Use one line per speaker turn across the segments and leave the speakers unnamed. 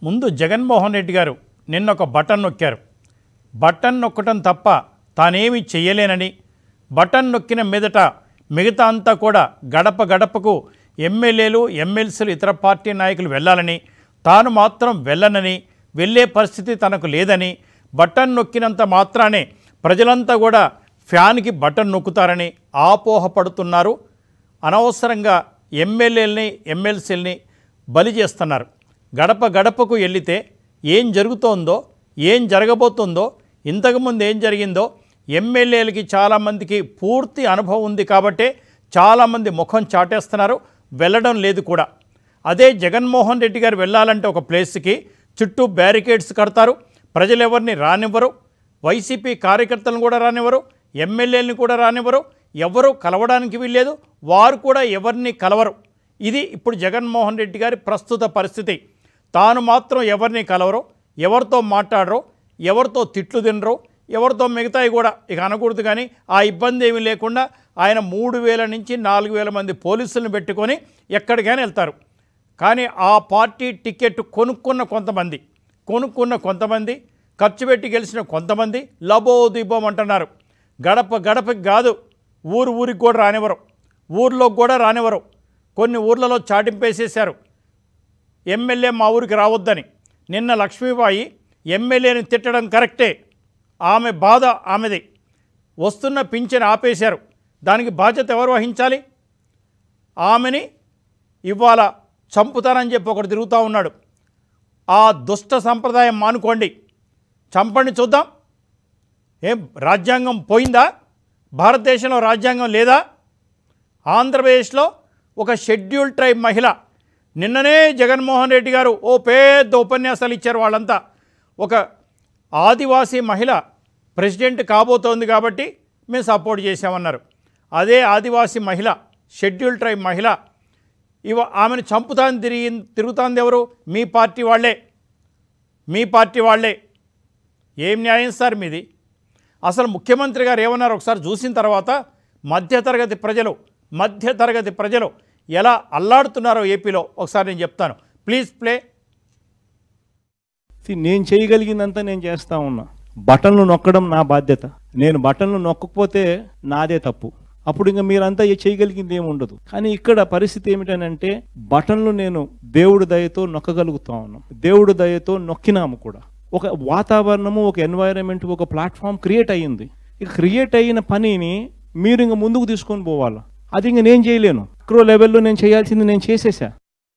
ముందు జగన్మోహన్ రెడ్డి గారు నిన్న ఒక బటన్ నొక్కారు బటన్ నొక్కటం తప్ప తానేమి చెయ్యలేనని బటన్ నొక్కిన మీదట మిగతా అంతా కూడా గడప గడపకు ఎమ్మెల్యేలు ఎమ్మెల్సీలు ఇతర పార్టీ నాయకులు వెళ్ళాలని తాను మాత్రం వెళ్ళనని వెళ్ళే పరిస్థితి తనకు లేదని బటన్ నొక్కినంత మాత్రానే ప్రజలంతా కూడా ఫ్యాన్కి బటన్ నొక్కుతారని ఆపోహపడుతున్నారు అనవసరంగా ఎమ్మెల్యేలని ఎమ్మెల్సీలని బలి చేస్తున్నారు గడప గడపకు వెళితే ఏం జరుగుతోందో ఏం జరగబోతుందో ఇంతకుముందు ఏం జరిగిందో ఎమ్మెల్యేలకి చాలామందికి పూర్తి అనుభవం ఉంది కాబట్టే చాలామంది ముఖం చాటేస్తున్నారు వెళ్ళడం లేదు కూడా అదే జగన్మోహన్ రెడ్డి గారు వెళ్ళాలంటే ఒక ప్లేస్కి చుట్టూ బ్యారికేడ్స్ కడతారు ప్రజలు ఎవరిని రానివ్వరు వైసీపీ కార్యకర్తలను కూడా రానివ్వరు ఎమ్మెల్యేలను కూడా రానివ్వరు ఎవరు కలవడానికి వీల్లేదు వారు కూడా ఎవరిని కలవరు ఇది ఇప్పుడు జగన్మోహన్ రెడ్డి గారి ప్రస్తుత పరిస్థితి తాను మాత్రం ఎవరిని కలవరు ఎవరితో మాట్లాడరు ఎవరితో తిట్లు తినరు ఎవరితో మిగతాయి కూడా ఇక అనకూడదు కానీ ఆ ఇబ్బంది ఏమీ లేకుండా ఆయన మూడు వేల నుంచి నాలుగు వేల మంది పోలీసులను పెట్టుకొని ఎక్కడికైనా వెళ్తారు కానీ ఆ పార్టీ టికెట్ కొనుక్కున్న కొంతమంది కొనుక్కున్న కొంతమంది ఖర్చు పెట్టి గెలిచిన కొంతమంది లబోదిబోం అంటున్నారు గడప గడపకి కాదు ఊరు ఊరికి కూడా రానివ్వరు ఊర్లోకి కూడా రానివ్వరు కొన్ని ఊర్లలో చాటింపేసేశారు ఎమ్మెల్యే మా ఊరికి రావద్దని నిన్న లక్ష్మీబాయి ఎమ్మెల్యేని తిట్టడం కరెక్టే ఆమె బాధ ఆమెది వస్తున్న పింఛన్ ఆపేశారు దానికి బాధ్యత ఎవరు వహించాలి ఆమెని ఇవాళ చంపుతానని చెప్పి ఒకడు తిరుగుతూ ఉన్నాడు ఆ దుష్ట సంప్రదాయం మానుకోండి చంపండి చూద్దాం ఏం రాజ్యాంగం పోయిందా భారతదేశంలో రాజ్యాంగం లేదా ఆంధ్రప్రదేశ్లో ఒక షెడ్యూల్ ట్రైబ్ మహిళ నిన్ననే జగన్మోహన్ రెడ్డి గారు ఓ పెద్ద ఉపన్యాసాలు ఇచ్చారు వాళ్ళంతా ఒక ఆదివాసీ మహిళ ప్రెసిడెంట్ కాబోతోంది కాబట్టి మేము సపోర్ట్ చేశామన్నారు అదే ఆదివాసీ మహిళ షెడ్యూల్ ట్రైబ్ మహిళ ఇవ ఆమెను చంపుతాను తిరిగి తిరుగుతాంది ఎవరు మీ పార్టీ వాళ్ళే మీ పార్టీ వాళ్ళే ఏం న్యాయం సార్ మీది అసలు ముఖ్యమంత్రి గారు ఏమన్నారు ఒకసారి చూసిన తర్వాత మధ్యతరగతి ప్రజలు మధ్యతరగతి ప్రజలు ఎలా అల్లాడుతున్నారో ఏపీలో ఒకసారి నేను చెప్తాను ప్లీజ్ ప్లే
See, నేను చేయగలిగిందంతా నేను చేస్తా ఉన్నా బటన్లు నొక్కడం నా బాధ్యత నేను బటన్లు నొక్కకపోతే నాదే తప్పు అప్పుడు ఇంకా మీరంతా ఏ చేయగలిగింది ఏమి ఉండదు కానీ ఇక్కడ పరిస్థితి ఏమిటనంటే బటన్లు నేను దేవుడి దయతో నొక్కగలుగుతా ఉన్నాం దేవుడి దయతో నొక్కినాము కూడా ఒక వాతావరణము ఒక ఎన్వైరన్మెంట్ ఒక ప్లాట్ఫామ్ క్రియేట్ అయ్యింది ఇక క్రియేట్ అయిన పనిని మీరు ఇంక ముందుకు తీసుకొని పోవాలా అది ఇంక నేను చేయలేను మైక్రో లెవెల్లో నేను చేయాల్సింది నేను చేసేసా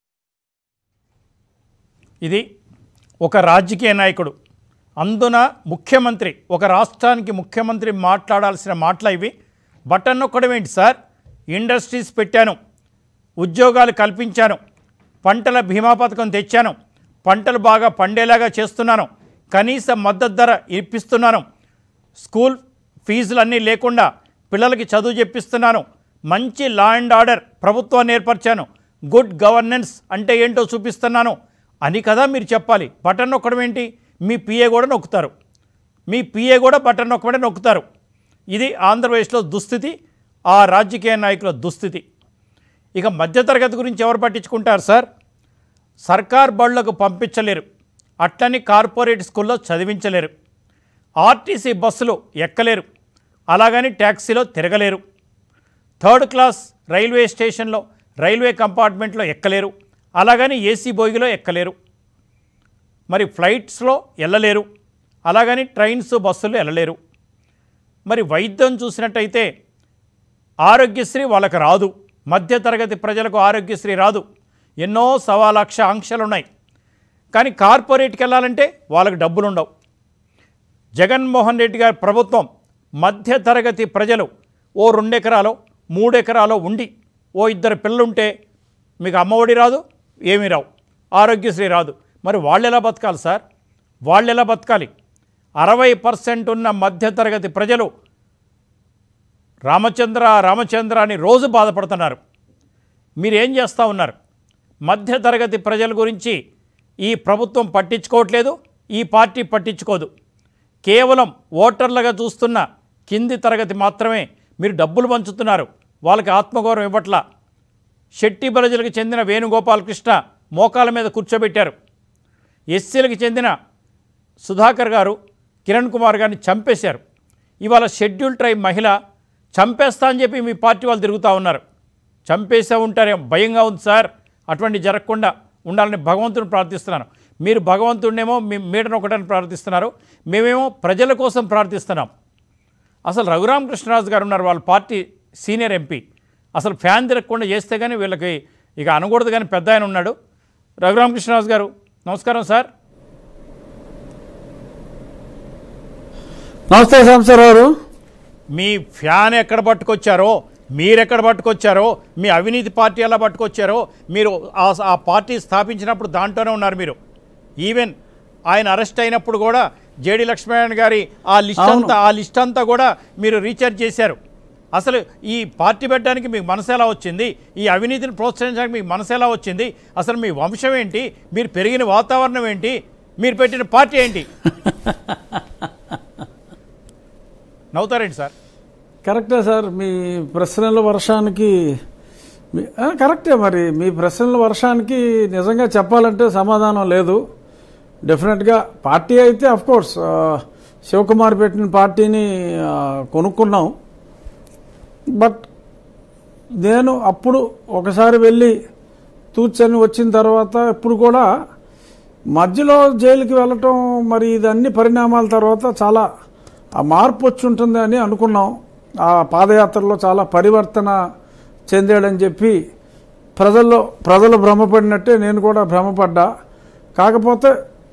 ఇది ఒక రాజకీయ నాయకుడు అందున ముఖ్యమంత్రి ఒక రాష్ట్రానికి ముఖ్యమంత్రి మాట్లాడాల్సిన మాటలు ఇవి బటన్ నొక్కడం ఏంటి సార్ ఇండస్ట్రీస్ పెట్టాను ఉద్యోగాలు కల్పించాను పంటల బీమా పథకం తెచ్చాను పంటలు బాగా పండేలాగా చేస్తున్నాను కనీస మద్దతు ధర ఇప్పిస్తున్నాను స్కూల్ ఫీజులు అన్నీ లేకుండా పిల్లలకి చదువు చెప్పిస్తున్నాను మంచి లా అండ్ ఆర్డర్ ప్రభుత్వాన్ని ఏర్పరిచాను గుడ్ గవర్నెన్స్ అంటే ఏంటో చూపిస్తున్నాను అని కదా మీరు చెప్పాలి బటన్ నొక్కడం ఏంటి మీ పిఏ కూడా నొక్కుతారు మీ పిఏ కూడా బటన్ నొక్కబడే నొక్కుతారు ఇది ఆంధ్రప్రదేశ్లో దుస్థితి ఆ రాజకీయ నాయకుల దుస్థితి ఇక మధ్యతరగతి గురించి ఎవరు పట్టించుకుంటారు సార్ సర్కార్ బళ్ళకు పంపించలేరు అట్లని కార్పొరేట్ స్కూల్లో చదివించలేరు ఆర్టీసీ బస్సులు ఎక్కలేరు అలాగని ట్యాక్సీలో తిరగలేరు థర్డ్ క్లాస్ రైల్వే స్టేషన్లో రైల్వే కంపార్ట్మెంట్లో ఎక్కలేరు అలాగని ఏసీ బోగిలో ఎక్కలేరు మరి ఫ్లైట్స్లో వెళ్ళలేరు అలాగని ట్రైన్స్ బస్సులు వెళ్ళలేరు మరి వైద్యం చూసినట్టయితే ఆరోగ్యశ్రీ వాళ్ళకి రాదు మధ్యతరగతి ప్రజలకు ఆరోగ్యశ్రీ రాదు ఎన్నో సవా లక్ష ఆంక్షలు ఉన్నాయి కానీ కార్పొరేట్కి వెళ్ళాలంటే వాళ్ళకి డబ్బులు ఉండవు జగన్మోహన్ రెడ్డి గారి ప్రభుత్వం మధ్యతరగతి ప్రజలు ఓ రెండెకరాలో మూడెకరాలో ఉండి ఓ ఇద్దరు పిల్లలుంటే మీకు అమ్మఒడి రాదు ఏమీ రావు ఆరోగ్యశ్రీ రాదు మరి వాళ్ళు ఎలా బతకాలి సార్ వాళ్ళు ఎలా బతకాలి అరవై పర్సెంట్ ఉన్న మధ్యతరగతి ప్రజలు రామచంద్ర రామచంద్ర అని రోజు బాధపడుతున్నారు మీరు ఏం చేస్తూ ఉన్నారు మధ్యతరగతి ప్రజల గురించి ఈ ప్రభుత్వం పట్టించుకోవట్లేదు ఈ పార్టీ పట్టించుకోదు కేవలం ఓటర్లుగా చూస్తున్న కింది తరగతి మాత్రమే మీరు డబ్బులు పంచుతున్నారు వాళ్ళకి ఆత్మగౌరవం ఇవ్వట్లా శెట్టి బలజలకు చెందిన వేణుగోపాలకృష్ణ మోకాల మీద కూర్చోబెట్టారు ఎస్సీలకు చెందిన సుధాకర్ గారు కిరణ్ కుమార్ గారిని చంపేశారు ఇవాళ షెడ్యూల్ ట్రైబ్ మహిళ చంపేస్తా అని చెప్పి మీ పార్టీ వాళ్ళు తిరుగుతూ ఉన్నారు చంపేసే ఉంటారే భయంగా ఉంది సార్ అటువంటి జరగకుండా ఉండాలని భగవంతుని ప్రార్థిస్తున్నాను మీరు భగవంతుడినేమో మీ మీటను ఒకటని ప్రార్థిస్తున్నారు మేమేమో ప్రజల కోసం ప్రార్థిస్తున్నాం అసలు రఘురామకృష్ణరాజు గారు ఉన్నారు వాళ్ళ పార్టీ సీనియర్ ఎంపీ అసలు ఫ్యాన్ తిరగకుండా చేస్తే కానీ వీళ్ళకి ఇక అనకూడదు కానీ పెద్ద ఆయన ఉన్నాడు రఘురామకృష్ణరాజు గారు నమస్కారం సార్
నమస్తే సంసారావు గారు
మీ ఫ్యాన్ ఎక్కడ పట్టుకొచ్చారో మీరు ఎక్కడ పట్టుకొచ్చారో మీ అవినీతి పార్టీ ఎలా పట్టుకొచ్చారో మీరు ఆ- ఆ పార్టీ స్థాపించినప్పుడు దాంట్లోనే ఉన్నారు మీరు ఈవెన్ ఆయన అరెస్ట్ అయినప్పుడు కూడా జేడి లక్ష్మీనారాయణ గారి ఆ లిస్ట్ అంతా ఆ లిస్ట్ అంతా కూడా మీరు రీఛార్జ్ చేశారు అసలు ఈ పార్టీ పెట్టడానికి మీకు మనసు ఎలా వచ్చింది ఈ అవినీతిని ప్రోత్సహించడానికి మీకు మనసు ఎలా వచ్చింది అసలు మీ వంశం ఏంటి మీరు పెరిగిన వాతావరణం ఏంటి మీరు పెట్టిన పార్టీ ఏంటి నవ్వుతారేంటి సార్
కరెక్టే సార్ మీ ప్రశ్నల వర్షానికి మీ- ఆ, కరెక్టే మరి మీ ప్రశ్నల వర్షానికి నిజంగా చెప్పాలంటే సమాధానం లేదు డెఫినెట్గా పార్టీ అయితే అఫ్ కోర్స్ శివకుమార్ పెట్టిన పార్టీని ఆ, కొనుక్కున్నాం బట్ నేను అప్పుడు ఒకసారి వెళ్ళి తూచని వచ్చిన తర్వాత ఇప్పుడు కూడా మధ్యలో జైలుకి వెళ్ళటం మరి ఇదన్ని పరిణామాల తర్వాత చాలా ఆ మార్పు వచ్చి ఉంటుంది అని అనుకున్నాం ఆ పాదయాత్రలో చాలా పరివర్తన చెందాడని చెప్పి ప్రజల్లో ప్రజలు భ్రమపడినట్టే నేను కూడా భ్రమపడ్డా కాకపోతే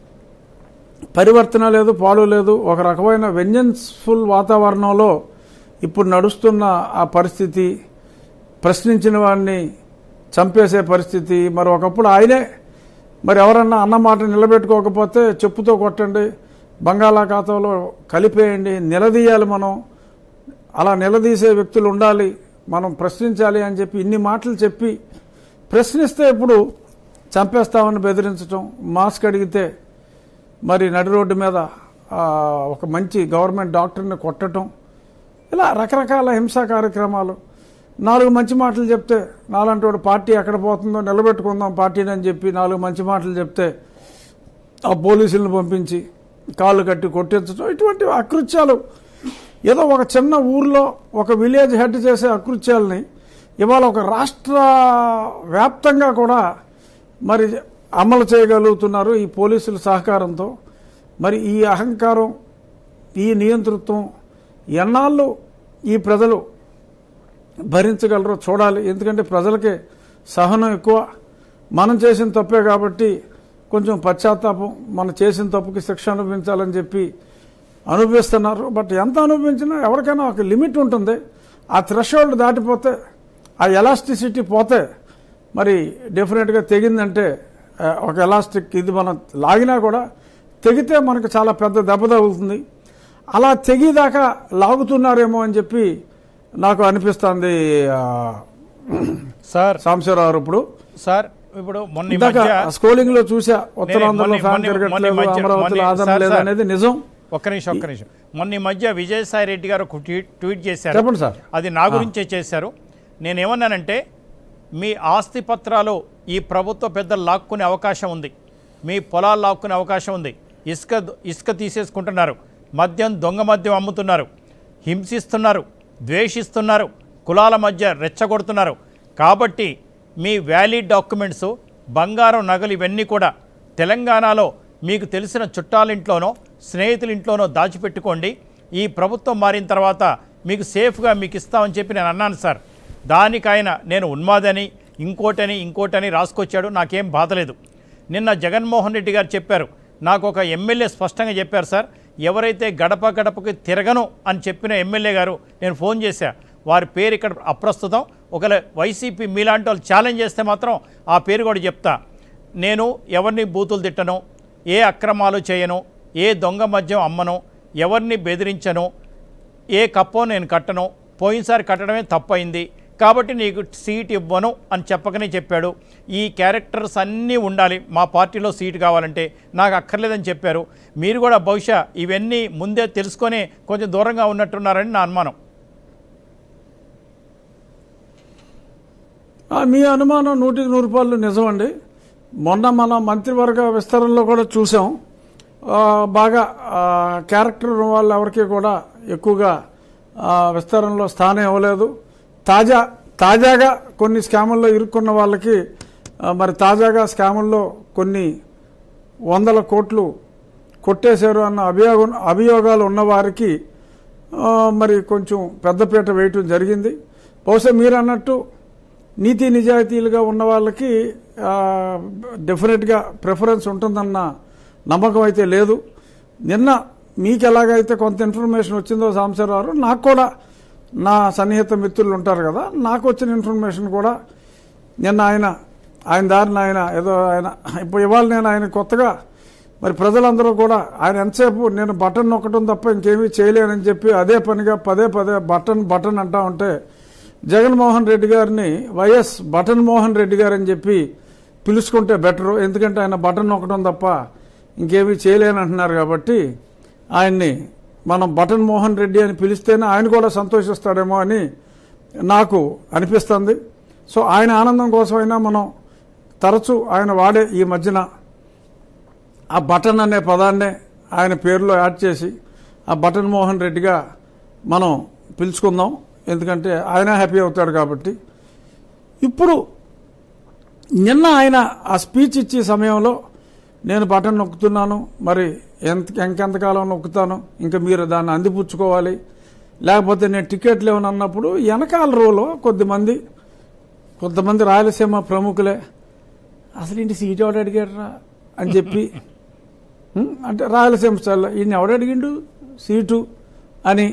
పరివర్తన లేదు పాడు లేదు ఒక రకమైన వెంజన్స్ఫుల్ వాతావరణంలో ఇప్పుడు నడుస్తున్న ఆ పరిస్థితి ప్రశ్నించిన వాడిని చంపేసే పరిస్థితి మరి ఒకప్పుడు ఆయనే మరి ఎవరన్నా అన్న మాట నిలబెట్టుకోకపోతే చెప్పుతో కొట్టండి బంగాళాఖాతంలో కలిపేయండి నిలదీయాలి మనం అలా నిలదీసే వ్యక్తులు ఉండాలి మనం ప్రశ్నించాలి అని చెప్పి ఇన్ని మాటలు చెప్పి ప్రశ్నిస్తే ఇప్పుడు చంపేస్తామని బెదిరించటం మాస్క్ అడిగితే మరి నడి రోడ్డు మీద ఆ, ఒక మంచి గవర్నమెంట్ డాక్టర్ని కొట్టడం ఇలా రకరకాల హింసా కార్యక్రమాలు నాలుగు మంచి మాటలు చెప్తే నాలంటి వాడు పార్టీ ఎక్కడ పోతుందో నిలబెట్టుకుందాం పార్టీని అని చెప్పి నాలుగు మంచి మాటలు చెప్తే ఆ పోలీసులను పంపించి కాళ్ళు కట్టి కొట్టించడం ఇటువంటి అకృత్యాలు ఏదో ఒక చిన్న ఊర్లో ఒక విలేజ్ హెడ్ చేసే అకృత్యాలని ఇవాళ ఒక రాష్ట్ర వ్యాప్తంగా కూడా మరి అమలు చేయగలుగుతున్నారు ఈ పోలీసుల సహకారంతో మరి ఈ అహంకారం ఈ నియంతృత్వం ఎన్నాళ్ళు ఈ ప్రజలు భరించగలరో చూడాలి ఎందుకంటే ప్రజలకి సహనం ఎక్కువ మనం చేసిన తప్పే కాబట్టి కొంచెం పశ్చాత్తాపం మనం చేసిన తప్పుకి శిక్ష అనుభవించాలని చెప్పి అనుభవిస్తున్నారు బట్ ఎంత అనుభవించినా ఎవరికైనా ఒక లిమిట్ ఉంటుంది ఆ థ్రెషోల్డ్ దాటిపోతే ఆ ఎలాస్టిసిటీ పోతే మరి డెఫినెట్గా తెగిందంటే ఆ, ఒక ఎలాస్టిక్ ఇది మనం లాగినా కూడా తెగితే మనకు చాలా పెద్ద దెబ్బ తగులుతుంది అలా తెగిదాకా లాగుతున్నారేమో అని చెప్పి నాకు అనిపిస్తుంది ఆ,
సార్
సాంబశివరావు ఇప్పుడు
సార్ ఇప్పుడు మొన్న ఈ
ఇందాక
మధ్య
స్కోలింగ్ లో చూసా ఉత్తరాంధ్రలో
మొన్న-
ఫ్యాన్
మొన్న-
తిరగట్లేదు
మొన్న మధ్య-
అమరావతిలో
మొన్న-
ఆదరణ
సార్,
లేదు
సార్.
అనేది నిజం
ఒక్క నిమిషం ఒక్క నిమిషం మొన్న ఈ మధ్య విజయసాయి రెడ్డి గారు ఒక ట్వీట్ ట్వీట్ చేశారు
చెప్పండి సార్
అది నా గురించే చేశారు నేనేమన్నానంటే మీ ఆస్తి పత్రాలు ఈ ప్రభుత్వ పెద్దలు లాక్కునే అవకాశం ఉంది మీ పొలాలు లాక్కునే అవకాశం ఉంది ఇసుక ఇసుక తీసేసుకుంటున్నారు మద్యం దొంగ మద్యం అమ్ముతున్నారు హింసిస్తున్నారు ద్వేషిస్తున్నారు కులాల మధ్య రెచ్చగొడుతున్నారు కాబట్టి మీ వ్యాలిడ్ డాక్యుమెంట్స్ బంగారం నగలు ఇవన్నీ కూడా తెలంగాణలో మీకు తెలిసిన చుట్టాలింట్లోనో స్నేహితులింట్లోనో దాచిపెట్టుకోండి ఈ ప్రభుత్వం మారిన తర్వాత మీకు సేఫ్గా మీకు ఇస్తామని చెప్పి నేను అన్నాను సార్ దానికైనా నేను ఉన్మాదని ఇంకోటని ఇంకోటని రాసుకొచ్చాడు నాకేం బాధలేదు నిన్న జగన్మోహన్ రెడ్డి గారు చెప్పారు నాకు ఒక ఎమ్మెల్యే స్పష్టంగా చెప్పారు సార్ ఎవరైతే గడప గడపకి తిరగను అని చెప్పిన ఎమ్మెల్యే గారు నేను ఫోన్ చేశా వారి పేరు ఇక్కడ అప్రస్తుతం ఒకవేళ వైసీపీ మీలాంటి వాళ్ళు ఛాలెంజ్ చేస్తే మాత్రం ఆ పేరు కూడా చెప్తా నేను ఎవరిని బూతులు తిట్టను ఏ అక్రమాలు చేయను ఏ దొంగ మద్యం అమ్మను ఎవరిని బెదిరించను ఏ కప్పో నేను కట్టను పోయినసారి కట్టడమే తప్పైంది కాబట్టి నీకు సీట్ ఇవ్వను అని చెప్పకనే చెప్పాడు ఈ క్యారెక్టర్స్ అన్నీ ఉండాలి మా పార్టీలో సీట్ కావాలంటే నాకు అక్కర్లేదని చెప్పారు మీరు కూడా బహుశా ఇవన్నీ ముందే తెలుసుకొని కొంచెం దూరంగా ఉన్నట్టున్నారని నా అనుమానం
ఆ, మీ అనుమానం నూటికి నూరు రూపాయలు నిజమండి మొన్న మన మంత్రివర్గ విస్తరణలో కూడా చూసాం ఆ, బాగా ఆ, క్యారెక్టర్ ఉన్న వాళ్ళు ఎవరికి కూడా ఎక్కువగా ఆ, విస్తరణలో స్థానం ఇవ్వలేదు తాజా తాజాగా కొన్ని స్కాముల్లో ఇరుక్కున్న వాళ్ళకి ఆ, మరి తాజాగా స్కాముల్లో కొన్ని వందల కోట్లు కొట్టేశారు అన్న అభియోగం అభియోగాలు ఉన్న వారికి ఆ, మరి కొంచెం పెద్దపీట వేయటం జరిగింది బహుశా మీరు అన్నట్టు నీతి నిజాయితీలుగా ఉన్న వాళ్ళకి ఆ, డెఫినెట్గా ప్రిఫరెన్స్ ఉంటుందన్న నమ్మకం అయితే లేదు నిన్న మీకు ఎలాగైతే కొంత ఇన్ఫర్మేషన్ వచ్చిందో సాంబశివరావు నాకు కూడా నా సన్నిహిత మిత్రులు ఉంటారు కదా నాకు వచ్చిన ఇన్ఫర్మేషన్ కూడా నిన్న ఆయన ఆయన దారిన ఆయన ఏదో ఆయన ఇప్పుడు ఇవాళ నేను ఆయన కొత్తగా మరి ప్రజలందరూ కూడా ఆయన ఎంతసేపు నేను బటన్ నొక్కడం తప్ప ఇంకేమీ చేయలేనని చెప్పి అదే పనిగా పదే పదే బటన్ బటన్ అంటా ఉంటే జగన్మోహన్ రెడ్డి గారిని వైఎస్ బటన్ మోహన్ రెడ్డి గారు అని చెప్పి పిలుచుకుంటే బెటరు ఎందుకంటే ఆయన బటన్ నొక్కడం తప్ప ఇంకేమీ చేయలేనంటున్నారు కాబట్టి ఆయన్ని మనం బటన్ మోహన్ రెడ్డి అని పిలిస్తేనే ఆయన కూడా సంతోషిస్తాడేమో అని నాకు అనిపిస్తుంది సో ఆయన ఆనందం కోసమైనా మనం తరచూ ఆయన వాడే ఈ మధ్యన ఆ బటన్ అనే పదాన్నే ఆయన పేరులో యాడ్ చేసి ఆ బటన్ మోహన్ రెడ్డిగా మనం పిలుచుకుందాం ఎందుకంటే ఆయన హ్యాపీ అవుతాడు కాబట్టి ఇప్పుడు నిన్న ఆయన ఆ స్పీచ్ ఇచ్చే సమయంలో నేను బటన్ నొక్కుతున్నాను మరి ఎంత ఇంకెంతకాలం నొక్కుతాను ఇంకా మీరు దాన్ని అందిపుచ్చుకోవాలి లేకపోతే నేను టికెట్లు ఏమని అన్నప్పుడు వెనకాల రోలో కొద్దిమంది కొంతమంది రాయలసీమ ప్రముఖులే అసలు ఇంటి సీట్ ఎవడు అడిగాడరా అని చెప్పి "ఉం, అంటే రాయలసీమ స్టైల్లో ఈయన ఎవడు అడిగిండు సీటు అని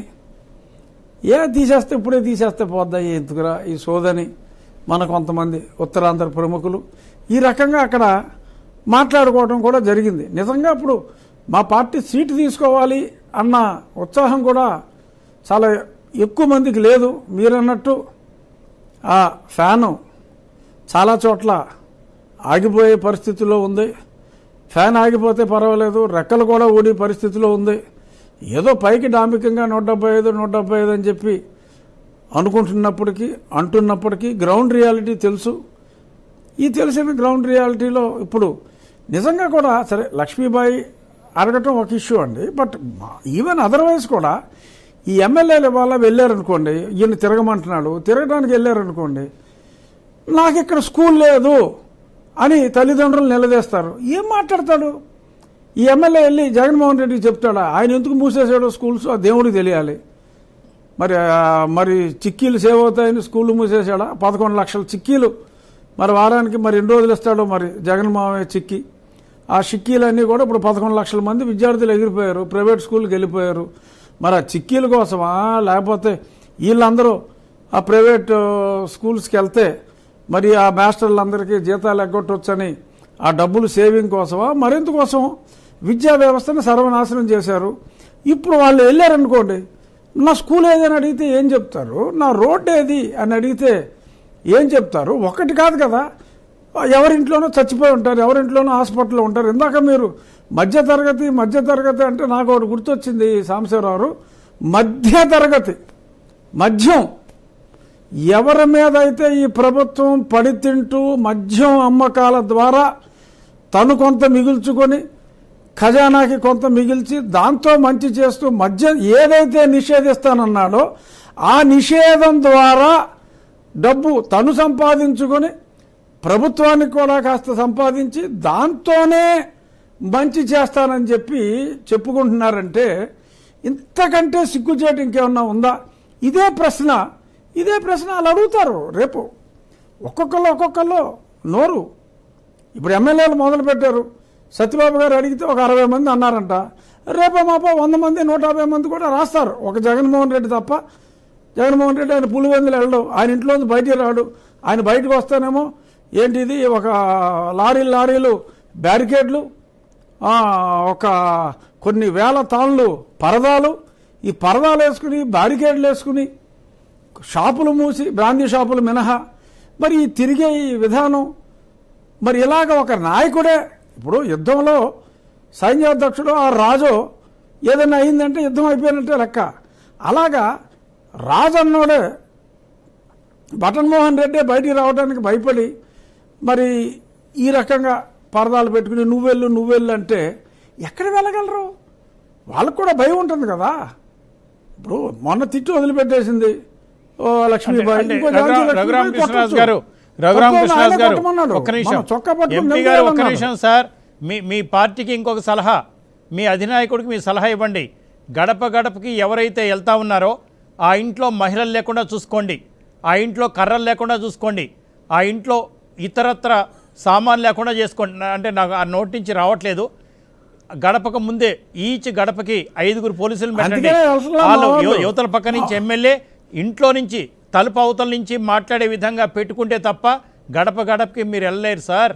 ఏ తీసేస్తే ఇప్పుడే తీసేస్తే పోద్దా ఎందుకురా ఈ సోదని మన కొంతమంది ఉత్తరాంధ్ర ప్రముఖులు ఈ రకంగా అక్కడ మాట్లాడుకోవడం కూడా జరిగింది నిజంగా ఇప్పుడు మా పార్టీ సీటు తీసుకోవాలి అన్న ఉత్సాహం కూడా చాలా ఎక్కువ మందికి లేదు మీరన్నట్టు ఆ ఫ్యాను చాలా చోట్ల ఆగిపోయే పరిస్థితిలో ఉంది ఫ్యాన్ ఆగిపోతే పర్వాలేదు రెక్కలు కూడా ఊడి పరిస్థితిలో ఉంది ఏదో పైకి డాంబికంగా నూట డెబ్బై ఐదు నూట డెబ్బై ఐదు అని చెప్పి అనుకుంటున్నప్పటికీ అంటున్నప్పటికీ గ్రౌండ్ రియాలిటీ తెలుసు ఈ తెలిసిన గ్రౌండ్ రియాలిటీలో ఇప్పుడు నిజంగా కూడా సరే లక్ష్మీబాయి అడగటం ఒక ఇష్యూ అండి బట్ ఈవెన్ అదర్వైజ్ కూడా ఈ ఎమ్మెల్యేల వల్ల వెళ్ళారనుకోండి ఈయన తిరగమంటున్నాడు తిరగడానికి వెళ్ళారనుకోండి నాకు ఇక్కడ స్కూల్ లేదు అని తల్లిదండ్రులు నిలదీస్తారు ఏం మాట్లాడతాడు ఈ ఎమ్మెల్యే వెళ్ళి జగన్మోహన్ రెడ్డికి చెప్తాడా ఆయన ఎందుకు మూసేశాడో స్కూల్స్ ఆ దేవుడికి తెలియాలి మరి ఆ, మరి చిక్కీలు సేవ్ అవుతాయని స్కూళ్ళు మూసేశాడా పదకొండు లక్షల చిక్కీలు మరి వారానికి మరి ఎన్ని రోజులు ఇస్తాడో మరి జగన్మోహన్ చిక్కీ ఆ చిక్కీలన్నీ కూడా ఇప్పుడు పదకొండు లక్షల మంది విద్యార్థులు ఎగిరిపోయారు ప్రైవేట్ స్కూల్కి వెళ్ళిపోయారు మరి ఆ చిక్కీల కోసమా లేకపోతే వీళ్ళందరూ ఆ ప్రైవేట్ ఆ, స్కూల్స్కి వెళ్తే మరి ఆ మాస్టర్లందరికీ జీతాలు ఎగ్గొట్టొచ్చని ఆ డబ్బులు సేవింగ్ కోసమా మరింత కోసం విద్యా వ్యవస్థను సర్వనాశనం చేశారు ఇప్పుడు వాళ్ళు వెళ్ళారనుకోండి నా స్కూల్ ఏదని అడిగితే ఏం చెప్తారు నా రోడ్ ఏది అని అడిగితే ఏం చెప్తారు ఒకటి కాదు కదా ఎవరింట్లోనో చచ్చిపోయి ఉంటారు ఎవరింట్లోనో హాస్పిటల్లో ఉంటారు ఇందాక మీరు మధ్య తరగతి మధ్య తరగతి అంటే నాకు ఒకటి గుర్తొచ్చింది సాంబశివరావు మధ్య తరగతి మధ్యం ఎవరి మీద అయితే ఈ ప్రభుత్వం పడి తింటూ మద్యం అమ్మకాల ద్వారా తను కొంత మిగుల్చుకొని ఖజానాకి కొంత మిగిల్చి దాంతో మంచి చేస్తూ మద్యం ఏదైతే నిషేధిస్తానన్నాడో ఆ నిషేధం ద్వారా డబ్బు తను సంపాదించుకొని ప్రభుత్వానికి కూడా కాస్త సంపాదించి దాంతోనే మంచి చేస్తానని చెప్పి చెప్పుకుంటున్నారంటే ఇంతకంటే సిగ్గుచేటు ఇంకేమన్నా ఉందా ఇదే ప్రశ్న ఇదే ప్రశ్న వాళ్ళు అడుగుతారు రేపు ఒక్కొక్కళ్ళు ఒక్కొక్కళ్ళు నోరు ఇప్పుడు ఎమ్మెల్యేలు మొదలు పెట్టారు సత్యబాబు గారు అడిగితే ఒక అరవై మంది అన్నారంట రేపో మాపో వంద మంది నూట యాభై మంది కూడా రాస్తారు ఒక జగన్మోహన్ రెడ్డి తప్ప జగన్మోహన్ రెడ్డి ఆయన పులివెందులు వెళ్ళడు ఆయన ఇంట్లోంచి బయటికి రాడు ఆయన బయటకు వస్తేనేమో ఏంటిది ఒక లారీలు లారీలు బ్యారికేడ్లు ఆ, ఒక కొన్ని వేల తాళ్ళు పరదాలు ఈ పరదాలు వేసుకుని బ్యారికేడ్లు వేసుకుని షాపులు మూసి బ్రాందీ షాపులు మినహా మరి ఈ తిరిగే ఈ విధానం మరి ఇలాగ ఒక నాయకుడే ఇప్పుడు యుద్ధంలో సైన్యాధ్యక్షుడు ఆ రాజు ఏదైనా అయిందంటే యుద్ధం అయిపోయినట్టే లెక్క అలాగా రాజు అన్నోడే బటన్ మోహన్ రెడ్డి బయటికి రావడానికి భయపడి మరి ఈ రకంగా పరదాలు పెట్టుకుని నువ్వెళ్ళు నువ్వెళ్ళు అంటే ఎక్కడ వెళ్ళగలరు వాళ్ళకు కూడా భయం ఉంటుంది కదా ఇప్పుడు మొన్న తిట్టి వదిలిపెట్టేసింది ఓ లక్ష్మీబాయి
అంటే
ఇంకో ఝాన్సీ
రఘురామ్
లక్ష్మీబాయి
రఘురామ్ కృష్ణరాజు
కొట్టొచ్చు.
గారు రఘురామ్
కొట్టమని
కృష్ణరాజు
ఆయన
గారు
కొట్టమన్నాడు.
ఒక్క నిమిషం
మనం చొక్కా పట్టుకుని
ఎంపీ గారు ఒక్క
నిలబడాలన్నాడు.
నిమిషం సార్ మీ మీ పార్టీకి ఇంకొక సలహా మీ అధినాయకుడికి మీ సలహా ఇవ్వండి గడప గడపకి ఎవరైతే వెళ్తా ఉన్నారో ఆ ఇంట్లో మహిళలు లేకుండా చూసుకోండి ఆ ఇంట్లో కర్రలు లేకుండా చూసుకోండి ఆ ఇంట్లో ఇతరత్ర సామాన్ లేకుండా చేసుకోండి నా- అంటే నాకు ఆ నోటి నుంచి రావట్లేదు గడపకు ముందే ఈచ్ గడపకి ఐదుగురు పోలీసులు పెట్టండి
అందుకనే అవసరం
వాళ్ళు
లేదు.
యు- యువతల పక్క నుంచి ఎమ్మెల్యే ఇంట్లో నుంచి తలుపు అవతల నుంచి మాట్లాడే విధంగా పెట్టుకుంటే తప్ప గడప గడపకి మీరు వెళ్ళలేరు సార్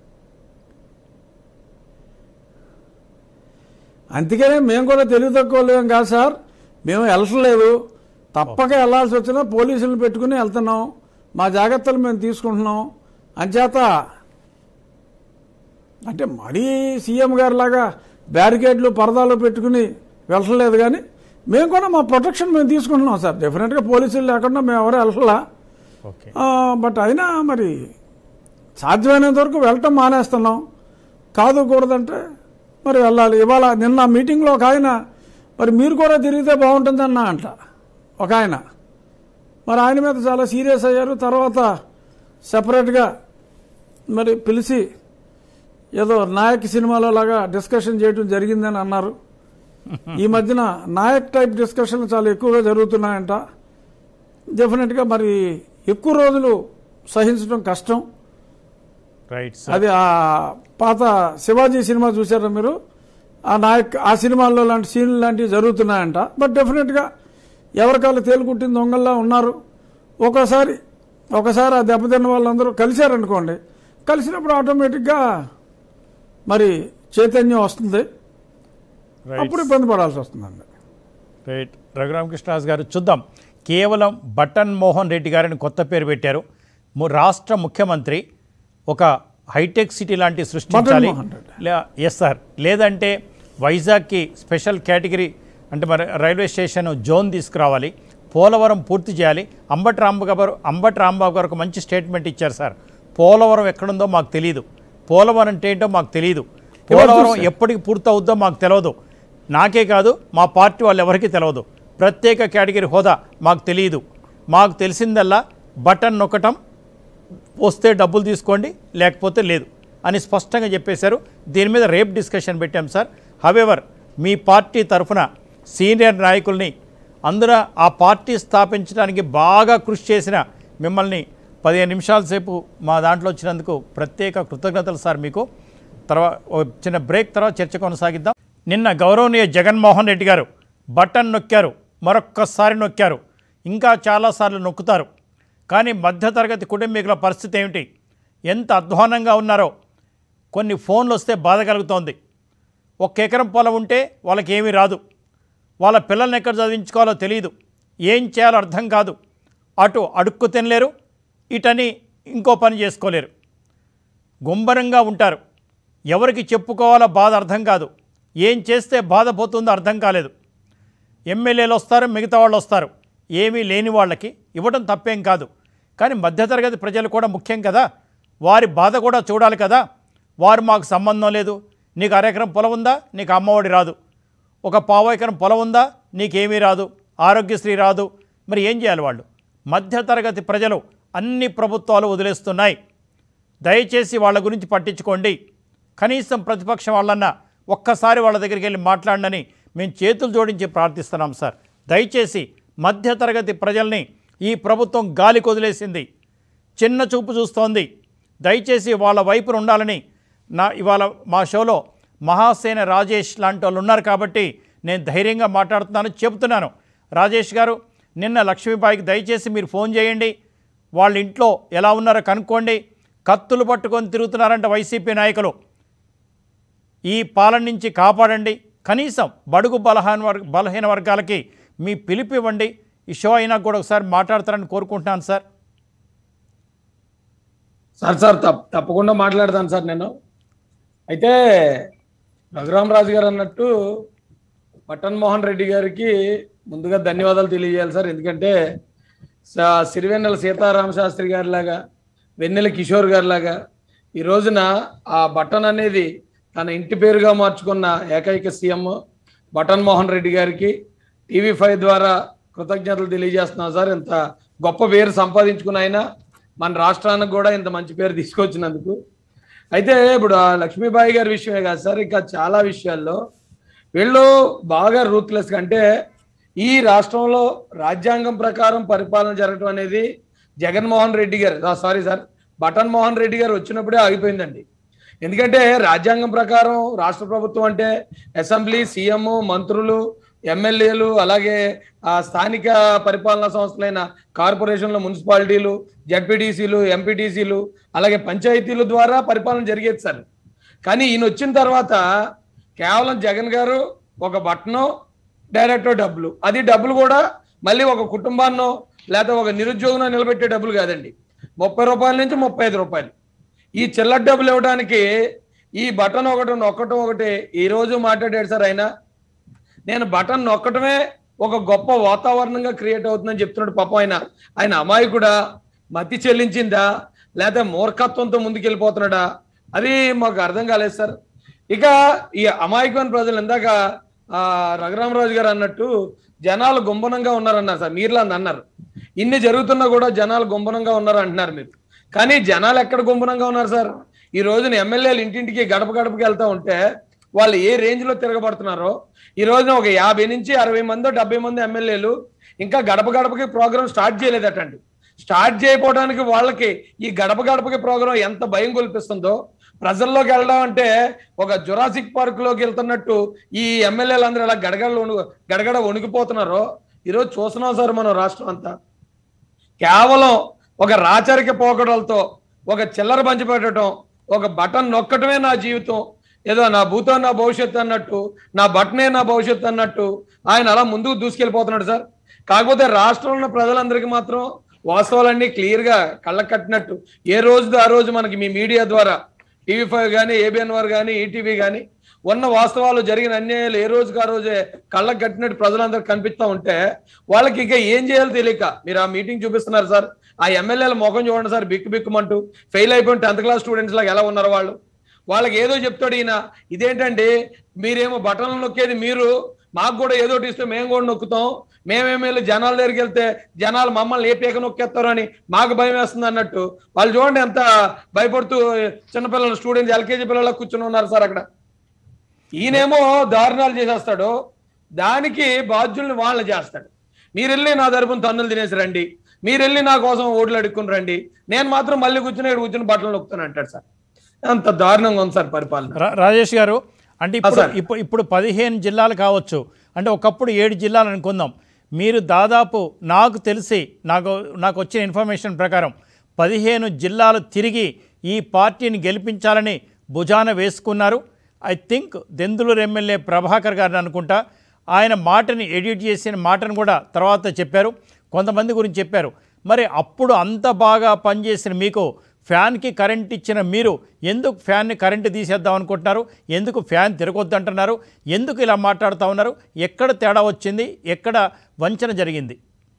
అందుకనే మేము కూడా తెలివి తక్కువ లేం కాదు సార్ మేము వెళ్ళట్లేదు తప్పక వెళ్ళాల్సి వచ్చినా పోలీసులను పెట్టుకుని వెళ్తున్నాం మా జాగ్రత్తలు మేము తీసుకుంటున్నాం అంచేత అంటే మరీ సీఎం గారి లాగా బ్యారికేడ్లు పరదాలు పెట్టుకుని వెళ్ళట్లేదు కానీ మేము కూడా మా ప్రొటెక్షన్ మేము తీసుకుంటున్నాం సార్ డెఫినెట్గా పోలీసులు లేకుండా మేము ఎవరు వెళ్ళట్లా
ఓకే
ఆ, బట్ అయినా మరి సాధ్యమైనంత వరకు వెళ్ళటం మానేస్తున్నాం కాదు కూడదంటే మరి వెళ్ళాలి ఇవాళ నిన్న మీటింగ్లో ఒక ఆయన మరి మీరు కూడా తిరిగితే బాగుంటుందన్న అంట ఒక ఆయన మరి ఆయన మీద చాలా సీరియస్ అయ్యారు తర్వాత సెపరేట్గా మరి పిలిచి ఏదో నాయక్ సినిమాలో లాగా డిస్కషన్ చేయడం జరిగిందని అన్నారు ఈ మధ్యన నాయక్ టైప్ డిస్కషన్లు చాలా ఎక్కువగా జరుగుతున్నాయంట డెఫినెట్గా మరి ఎక్కువ రోజులు సహించడం కష్టం
రైట్ సార్
అది ఆ పాత శివాజీ సినిమా చూసారా మీరు ఆ నాయక్ ఆ సినిమాల్లో లాంటి సీన్లు లాంటివి జరుగుతున్నాయంట బట్ డెఫినెట్గా ఎవరికాళ్ళు తేలుకుట్టిన దొంగల్లా ఉన్నారు ఒకసారి ఒకసారి ఆ దెబ్బతిన్న వాళ్ళందరూ కలిశారనుకోండి కలిసినప్పుడు ఆటోమేటిక్గా మరి చైతన్యం వస్తుంది
రైట్
అప్పుడు ఇబ్బంది పడాల్సి వస్తుందండి
రైట్ రఘురామకృష్ణరాజు గారు చూద్దాం కేవలం బటన్ మోహన్ రెడ్డి గారిని కొత్త పేరు పెట్టారు ము- రాష్ట్ర ముఖ్యమంత్రి ఒక హైటెక్ సిటీ లాంటి సృష్టించాలి
మోహన్ రెడ్డి.
ఎస్ సార్ లేదంటే వైజాగ్కి స్పెషల్ కేటగిరీ అంటే మరి రైల్వే స్టేషన్ జోన్ తీసుకురావాలి పోలవరం పూర్తి చేయాలి అంబటి రాంబాబు గారు అంబటి రాంబాబు గారు ఒక మంచి స్టేట్మెంట్ ఇచ్చారు సార్ పోలవరం ఎక్కడుందో మాకు తెలియదు పోలవరం అంటే ఏంటో మాకు తెలియదు పోలవరం ఎప్పటికి పూర్తవుద్దో మాకు తెలియదు నాకే కాదు మా పార్టీ వాళ్ళు ఎవరికీ తెలియదు ప్రత్యేక కేటగిరీ హోదా మాకు తెలియదు మాకు తెలిసిందల్లా బటన్ నొక్కటం వస్తే డబ్బులు తీసుకోండి లేకపోతే లేదు అని స్పష్టంగా చెప్పేశారు దీని మీద రేపు డిస్కషన్ పెట్టాం సార్ హవెవర్ మీ పార్టీ తరఫున సీనియర్ నాయకుల్ని అందున ఆ పార్టీ స్థాపించడానికి బాగా కృషి చేసిన మిమ్మల్ని పదిహేను నిమిషాల సేపు మా దాంట్లో వచ్చినందుకు ప్రత్యేక కృతజ్ఞతలు సార్ మీకు తర్వాత ఒక చిన్న బ్రేక్ తర్వాత చర్చ కొనసాగిద్దాం నిన్న గౌరవనీయ జగన్మోహన్ రెడ్డి గారు బటన్ నొక్కారు మరొక్కసారి నొక్కారు ఇంకా చాలాసార్లు నొక్కుతారు కానీ మధ్యతరగతి కుటుంబీకుల పరిస్థితి ఏమిటి ఎంత అధ్వానంగా ఉన్నారో కొన్ని ఫోన్లు వస్తే బాధ కలుగుతోంది ఒక్క ఎకరం పొలం ఉంటే వాళ్ళకి ఏమీ రాదు వాళ్ళ పిల్లల్ని ఎక్కడ చదివించుకోవాలో తెలియదు ఏం చేయాలో అర్థం కాదు అటు అడుక్కు తినలేరు ఇటని ఇంకో పని చేసుకోలేరు గుంభరంగా ఉంటారు ఎవరికి చెప్పుకోవాలో బాధ అర్థం కాదు ఏం చేస్తే బాధ పోతుందో అర్థం కాలేదు ఎమ్మెల్యేలు వస్తారు మిగతా వాళ్ళు వస్తారు ఏమీ లేని వాళ్ళకి ఇవ్వడం తప్పేం కాదు కానీ మధ్యతరగతి ప్రజలు కూడా ముఖ్యం కదా వారి బాధ కూడా చూడాలి కదా వారు మాకు సంబంధం లేదు నీకు అరెకరం పొలం ఉందా నీకు అమ్మఒడి రాదు ఒక పావు ఎకరం పొలం ఉందా నీకేమీ రాదు ఆరోగ్యశ్రీ రాదు మరి ఏం చేయాలి వాళ్ళు మధ్యతరగతి ప్రజలు అన్ని ప్రభుత్వాలు వదిలేస్తున్నాయి దయచేసి వాళ్ళ గురించి పట్టించుకోండి కనీసం ప్రతిపక్షం వాళ్ళన్నా ఒక్కసారి వాళ్ళ దగ్గరికి వెళ్ళి మాట్లాడనని మేము చేతులు జోడించి ప్రార్థిస్తున్నాం సార్ దయచేసి మధ్యతరగతి ప్రజల్ని ఈ ప్రభుత్వం గాలికి వదిలేసింది చిన్న చూపు చూస్తోంది దయచేసి వాళ్ళ వైపున ఉండాలని నా ఇవాళ మా షోలో మహాసేన రాజేష్ లాంటి వాళ్ళు ఉన్నారు కాబట్టి నేను ధైర్యంగా మాట్లాడుతున్నాను చెబుతున్నాను రాజేష్ గారు నిన్న లక్ష్మీబాయికి దయచేసి మీరు ఫోన్ చేయండి వాళ్ళ ఇంట్లో ఎలా ఉన్నారో కనుక్కోండి కత్తులు పట్టుకొని తిరుగుతున్నారంట వైసీపీ నాయకులు ఈ పాలన నుంచి కాపాడండి కనీసం బడుగు బలహీన వర్గ బలహీన వర్గాలకి మీ పిలుపు ఇవ్వండి ఈ షో అయినా కూడా ఒకసారి మాట్లాడతారని కోరుకుంటున్నాను సార్
సార్ సార్ తప్- తప్పకుండా మాట్లాడతాను సార్ నేను అయితే రఘురామరాజు గారు అన్నట్టు పట్టణ్ మోహన్ రెడ్డి గారికి ముందుగా ధన్యవాదాలు తెలియజేయాలి సార్ ఎందుకంటే స- సిరివెన్నెల సీతారామ శాస్త్రి గారి లాగా వెన్నెల కిషోర్ గారి లాగా ఈ రోజున ఆ బటన్ అనేది తన ఇంటి పేరుగా మార్చుకున్న ఏకైక సీఎం బటన్ మోహన్ రెడ్డి గారికి టీవీ ఫైవ్ ద్వారా కృతజ్ఞతలు తెలియజేస్తున్నాం సార్ ఇంత గొప్ప పేరు సంపాదించుకున్న ఆయన మన రాష్ట్రానికి కూడా ఇంత మంచి పేరు తీసుకొచ్చినందుకు అయితే ఇప్పుడు ఆ లక్ష్మీబాయి గారి విషయమే కాదు సార్ ఇంకా చాలా విషయాల్లో వీళ్ళు బాగా రూత్లెస్ అంటే ఈ రాష్ట్రంలో రాజ్యాంగం ప్రకారం పరిపాలన జరగడం అనేది Jaganmohan Reddy garu sorry sir button Mohan Reddy garu వచ్చినప్పుడే ఆగిపోయిందండి ఎందుకంటే రాజ్యాంగం ప్రకారం రాష్ట్ర ప్రభుత్వం అంటే అసెంబ్లీ సీఎం మంత్రులు ఎమ్మెల్యేలు అలాగే ఆ స్థానిక పరిపాలనా సంస్థలైన కార్పొరేషన్లు మున్సిపాలిటీలు జడ్పీటీసీలు ఎంపీటీసీలు అలాగే పంచాయతీల ద్వారా పరిపాలన జరిగేది సార్ కానీ ఈయన వచ్చిన తర్వాత కేవలం జగన్ గారు ఒక బట్టను డైరెక్ట్ డబ్బులు అది డబ్బులు కూడా మళ్ళీ ఒక కుటుంబాన్నో లేదా ఒక నిరుద్యోగంలో నిలబెట్టే డబ్బులు కాదండి ముప్పై రూపాయల నుంచి ముప్పై ఐదు రూపాయలు ఈ చిల్లర డబ్బులు ఇవ్వడానికి ఈ బటన్ ఒకటి నొక్కటం ఒకటి ఈ రోజు మాట్లాడాడు సార్ ఆయన నేను బటన్ నొక్కటమే ఒక గొప్ప వాతావరణంగా క్రియేట్ అవుతుందని చెప్తున్నాడు పాపం ఆయన ఆయన అమాయకుడా మతి చెల్లించిందా లేదా మూర్ఖత్వంతో ముందుకెళ్ళిపోతున్నాడా అది మాకు అర్థం కాలేదు సార్ ఇక ఈ అమాయకమైన ప్రజలు ఇందాక ఆ, రఘురామరాజు గారు అన్నట్టు జనాలు గుంభనంగా ఉన్నారన్నారు సార్ మీరులా అన్నారు ఇన్ని జరుగుతున్నా కూడా జనాలు గుంభనంగా ఉన్నారు అంటున్నారు మీరు కానీ జనాలు ఎక్కడ గుంభనంగా ఉన్నారు సార్ ఈ రోజున ఎమ్మెల్యేలు ఇంటింటికి గడప గడపకి వెళ్తా ఉంటే వాళ్ళు ఏ రేంజ్ లో తిరగబడుతున్నారో ఈ రోజున ఒక యాభై నుంచి అరవై మంది డెబ్బై మంది ఎమ్మెల్యేలు ఇంకా గడప గడపకి ప్రోగ్రామ్ స్టార్ట్ చేయలేదటండి స్టార్ట్ చేయకపోవడానికి వాళ్ళకి ఈ గడప గడపకి ప్రోగ్రాం ఎంత భయం కొల్పిస్తుందో ప్రజల్లోకి వెళ్ళడం అంటే ఒక జురాసిక్ పార్క్ లోకి వెళ్తున్నట్టు ఈ ఎమ్మెల్యేలు అందరూ ఇలా గడగడ వణుగు గడగడ వణికిపోతున్నారో ఈరోజు చూస్తున్నాం సార్ మనం రాష్ట్రం అంతా కేవలం ఒక రాచరిక పోకడలతో ఒక చిల్లర పంచి పెట్టడం ఒక బటన్ నొక్కటమే నా జీవితం ఏదో నా భూతం నా భవిష్యత్తు అన్నట్టు నా బటనే నా భవిష్యత్తు అన్నట్టు ఆయన అలా ముందుకు దూసుకెళ్ళిపోతున్నాడు సార్ కాకపోతే రాష్ట్రంలో ఉన్న ప్రజలందరికీ మాత్రం వాస్తవాలన్నీ క్లియర్ గా కళ్ళకు కట్టినట్టు ఏ రోజు ఆ రోజు మనకి మీ మీడియా ద్వారా టీవీ ఫైవ్ కానీ ఏబిఎన్ వార్ కానీ ఈటీవీ కానీ ఉన్న వాస్తవాలు జరిగిన అన్యాయాలు ఏ రోజుకి ఆ రోజే కళ్ళకు కట్టినట్టు ప్రజలందరూ కనిపిస్తా ఉంటే వాళ్ళకి ఇంకా ఏం చేయాలో తెలియక మీరు ఆ మీటింగ్ చూపిస్తున్నారు సార్ ఆ ఎమ్మెల్యేల ముఖం చూడండి సార్ బిక్కు బిక్కుమంటూ ఫెయిల్ అయిపోయిన టెన్త్ క్లాస్ స్టూడెంట్స్ లాగా ఎలా ఉన్నారు వాళ్ళు వాళ్ళకి ఏదో చెప్తాడు ఈయన ఇదేంటండి మీరేమో బటన్లు నొక్కేది మీరు మాకు కూడా ఏదో ఒకటి ఇస్తే మేము కూడా నొక్కుతాం మేమేమి వెళ్ళి జనాల దగ్గరికి వెళ్తే జనాలు మమ్మల్ని ఏ పీక నొక్కేస్తారు అని మాకు భయం వేస్తుంది అన్నట్టు వాళ్ళు చూడండి ఎంత భయపడుతూ చిన్నపిల్లలు స్టూడెంట్స్ ఎల్కేజీ పిల్లలకు కూర్చుని ఉన్నారు సార్ అక్కడ ఈయనేమో దారుణాలు చేసేస్తాడు దానికి బాధ్యుల్ని వాళ్ళని చేస్తాడు మీరు వెళ్ళి నా తరపున తన్నులు తినేసి రండి మీరు వెళ్ళి నా కోసం ఓట్లు అడుక్కుని రండి నేను మాత్రం మళ్ళీ కూర్చుని ఇక్కడ కూర్చుని బట్టలు నొక్కుతాను అంటాడు సార్ అంత దారుణంగా ఉంది సార్ పరిపాలన
రా- రాజేష్ గారు అంటే ఇప్పుడు
సార్.
ఇప్పుడు ఇప్పుడు పదిహేను జిల్లాలు కావచ్చు అంటే ఒకప్పుడు ఏడు జిల్లాలు అనుకుందాం మీరు దాదాపు నాకు తెలిసి నాకు నాకు వచ్చిన ఇన్ఫర్మేషన్ ప్రకారం పదిహేను జిల్లాలు తిరిగి ఈ పార్టీని గెలిపించాలని భుజాన వేసుకున్నారు I think Denduluru MLA Prabhakar గారిని అనుకుంటా ఆయన మాటని ఎడిట్ చేసిన మాటను కూడా తర్వాత చెప్పారు కొంతమంది గురించి చెప్పారు మరి అప్పుడు అంత బాగా పనిచేసిన మీకు ఫ్యాన్కి కరెంట్ ఇచ్చిన మీరు ఎందుకు ఫ్యాన్ని కరెంటు తీసేద్దాం అనుకుంటున్నారు ఎందుకు ఫ్యాన్ తిరగొద్దు అంటున్నారు ఎందుకు ఇలా మాట్లాడుతూ ఉన్నారు ఎక్కడ తేడా వచ్చింది ఎక్కడ వంచన జరిగింది